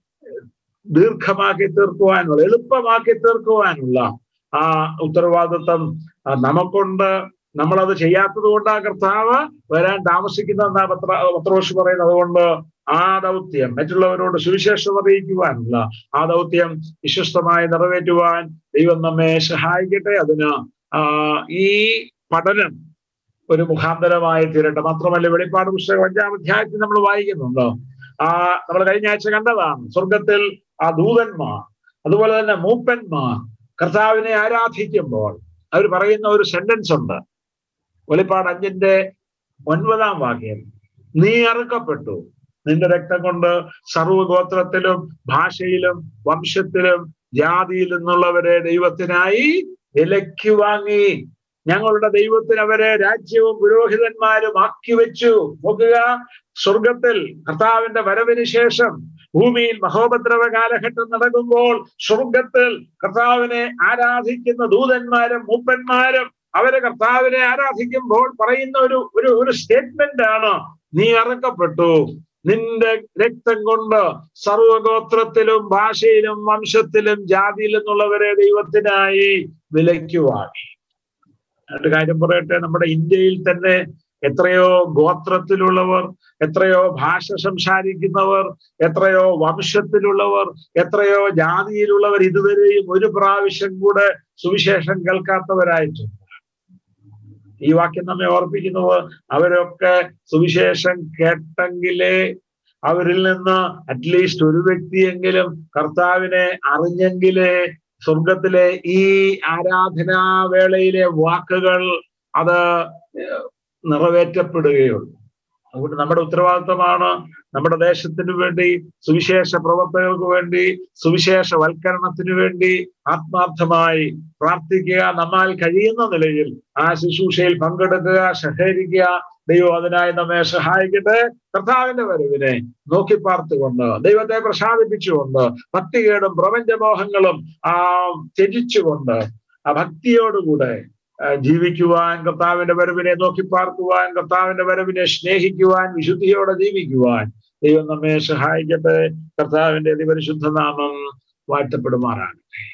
ദീർഘമാക്കി തീർക്കുവാനുള്ള എളുപ്പമാക്കി തീർക്കുവാനുള്ള ആ ഉത്തരവാദിത്വം നമുക്കുണ്ട് നമ്മളത് ചെയ്യാത്തത് കൊണ്ട് ആ കർത്താവ് വരാൻ താമസിക്കുന്നതെന്നാ പത്ര പത്രോഷ് പറയുന്നത് അതുകൊണ്ട് ആ ദൗത്യം മറ്റുള്ളവരോട് സുവിശേഷം അറിയിക്കുവാനുള്ള ആ ദൗത്യം വിശ്വസ്തമായി നിറവേറ്റുവാൻ ദൈവം നമ്മെ സഹായിക്കട്ടെ അതിന് ആ ഈ പഠനം ഒരു മുഖാന്തരമായി തീരട്ടെ മാത്രമല്ല വെളിപ്പാട് പുസ്തകം അഞ്ചാം അധ്യായത്തിൽ നമ്മൾ വായിക്കുന്നുണ്ടോ ആ നമ്മൾ കഴിഞ്ഞ ആഴ്ച കണ്ടതാണ് സ്വർഗത്തിൽ ആ ദൂതന്മാർ അതുപോലെ തന്നെ മൂപ്പന്മാർ കർത്താവിനെ ആരാധിക്കുമ്പോൾ അവർ പറയുന്ന ഒരു സെന്റൻസ് ഉണ്ട് വെളിപ്പാട് അഞ്ചിന്റെ ഒൻപതാം വാക്യം നീ അറുക്കപ്പെട്ടു നിന്റെ രക്തം കൊണ്ട് സർവഗോത്രത്തിലും ഭാഷയിലും വംശത്തിലും ജാതിയിൽ നിന്നുള്ളവരെ ദൈവത്തിനായി വിലയ്ക്ക് വാങ്ങി ഞങ്ങളുടെ ദൈവത്തിന് അവരെ രാജ്യവും പുരോഹിതന്മാരും ആക്കി വെച്ചു നോക്കുക സ്വർഗത്തിൽ കർത്താവിന്റെ വരവിന് ശേഷം ഭൂമിയിൽ മഹോപദ്രവ കാലഘട്ടം നടക്കുമ്പോൾ സ്വർഗത്തിൽ കർത്താവിനെ ആരാധിക്കുന്ന ദൂതന്മാരും മൂപ്പന്മാരും അവരെ കർത്താവിനെ ആരാധിക്കുമ്പോൾ പറയുന്ന ഒരു ഒരു ഒരു സ്റ്റേറ്റ്മെന്റ് ആണ് നീ ഇറക്കപ്പെട്ടു നിന്റെ രക്തം കൊണ്ട് സർവഗോത്രത്തിലും ഭാഷയിലും വംശത്തിലും ജാതിയിൽ നിന്നുള്ളവരെ ദൈവത്തിനായി വിലയ്ക്ക് വാങ്ങി എന്നിട്ട് കാര്യം പറയട്ടെ നമ്മുടെ ഇന്ത്യയിൽ തന്നെ എത്രയോ ഗോത്രത്തിലുള്ളവർ എത്രയോ ഭാഷ സംസാരിക്കുന്നവർ എത്രയോ വംശത്തിലുള്ളവർ എത്രയോ ജാതിയിലുള്ളവർ ഇതുവരെയും ഒരു പ്രാവശ്യം കൂടെ സുവിശേഷം കേൾക്കാത്തവരായിട്ടുണ്ട് ഈ വാക്യം നമ്മെ ഓർപ്പിക്കുന്നത് അവരൊക്കെ സുവിശേഷം കേട്ടെങ്കിലേ അവരിൽ നിന്ന് അറ്റ്ലീസ്റ്റ് ഒരു വ്യക്തിയെങ്കിലും കർത്താവിനെ അറിഞ്ഞെങ്കിലേ സ്വർഗത്തിലെ ഈ ആരാധനാവേളയിലെ വാക്കുകൾ അത് നിറവേറ്റപ്പെടുകയുള്ളൂ അതുകൊണ്ട് നമ്മുടെ ഉത്തരവാദിത്തമാണ് നമ്മുടെ ദേശത്തിന് വേണ്ടി സുവിശേഷ പ്രവർത്തകർക്ക് വേണ്ടി സുവിശേഷ വൽക്കരണത്തിന് വേണ്ടി ആത്മാർത്ഥമായി പ്രാർത്ഥിക്കുക നമ്മാൽ കഴിയുന്ന നിലയിൽ ആ ശുശ്രൂഷയിൽ പങ്കെടുക്കുക സഹകരിക്കുക ദൈവം അതിനായി നമ്മെ സഹായിക്കട്ടെ കർത്താവിന്റെ വരവിനെ നോക്കി പാർത്തുകൊണ്ട് ദൈവത്തെ പ്രസാദിപ്പിച്ചുകൊണ്ട് ഭക്തികേടും പ്രപഞ്ചമോഹങ്ങളും ആ ത്യജിച്ചുകൊണ്ട് ആ ഭക്തിയോടുകൂടെ ജീവിക്കുവാൻ കർത്താവിന്റെ വരവിനെ നോക്കി പാർക്കുവാൻ കർത്താവിന്റെ വരവിനെ സ്നേഹിക്കുവാൻ വിശുദ്ധിയോടെ ജീവിക്കുവാൻ ദൈവം നമ്മെ സഹായിക്കട്ടെ കർത്താവിന്റെ അതിപരിശുദ്ധ നാമം വാഴ്ത്തപ്പെടുമാറാകട്ടെ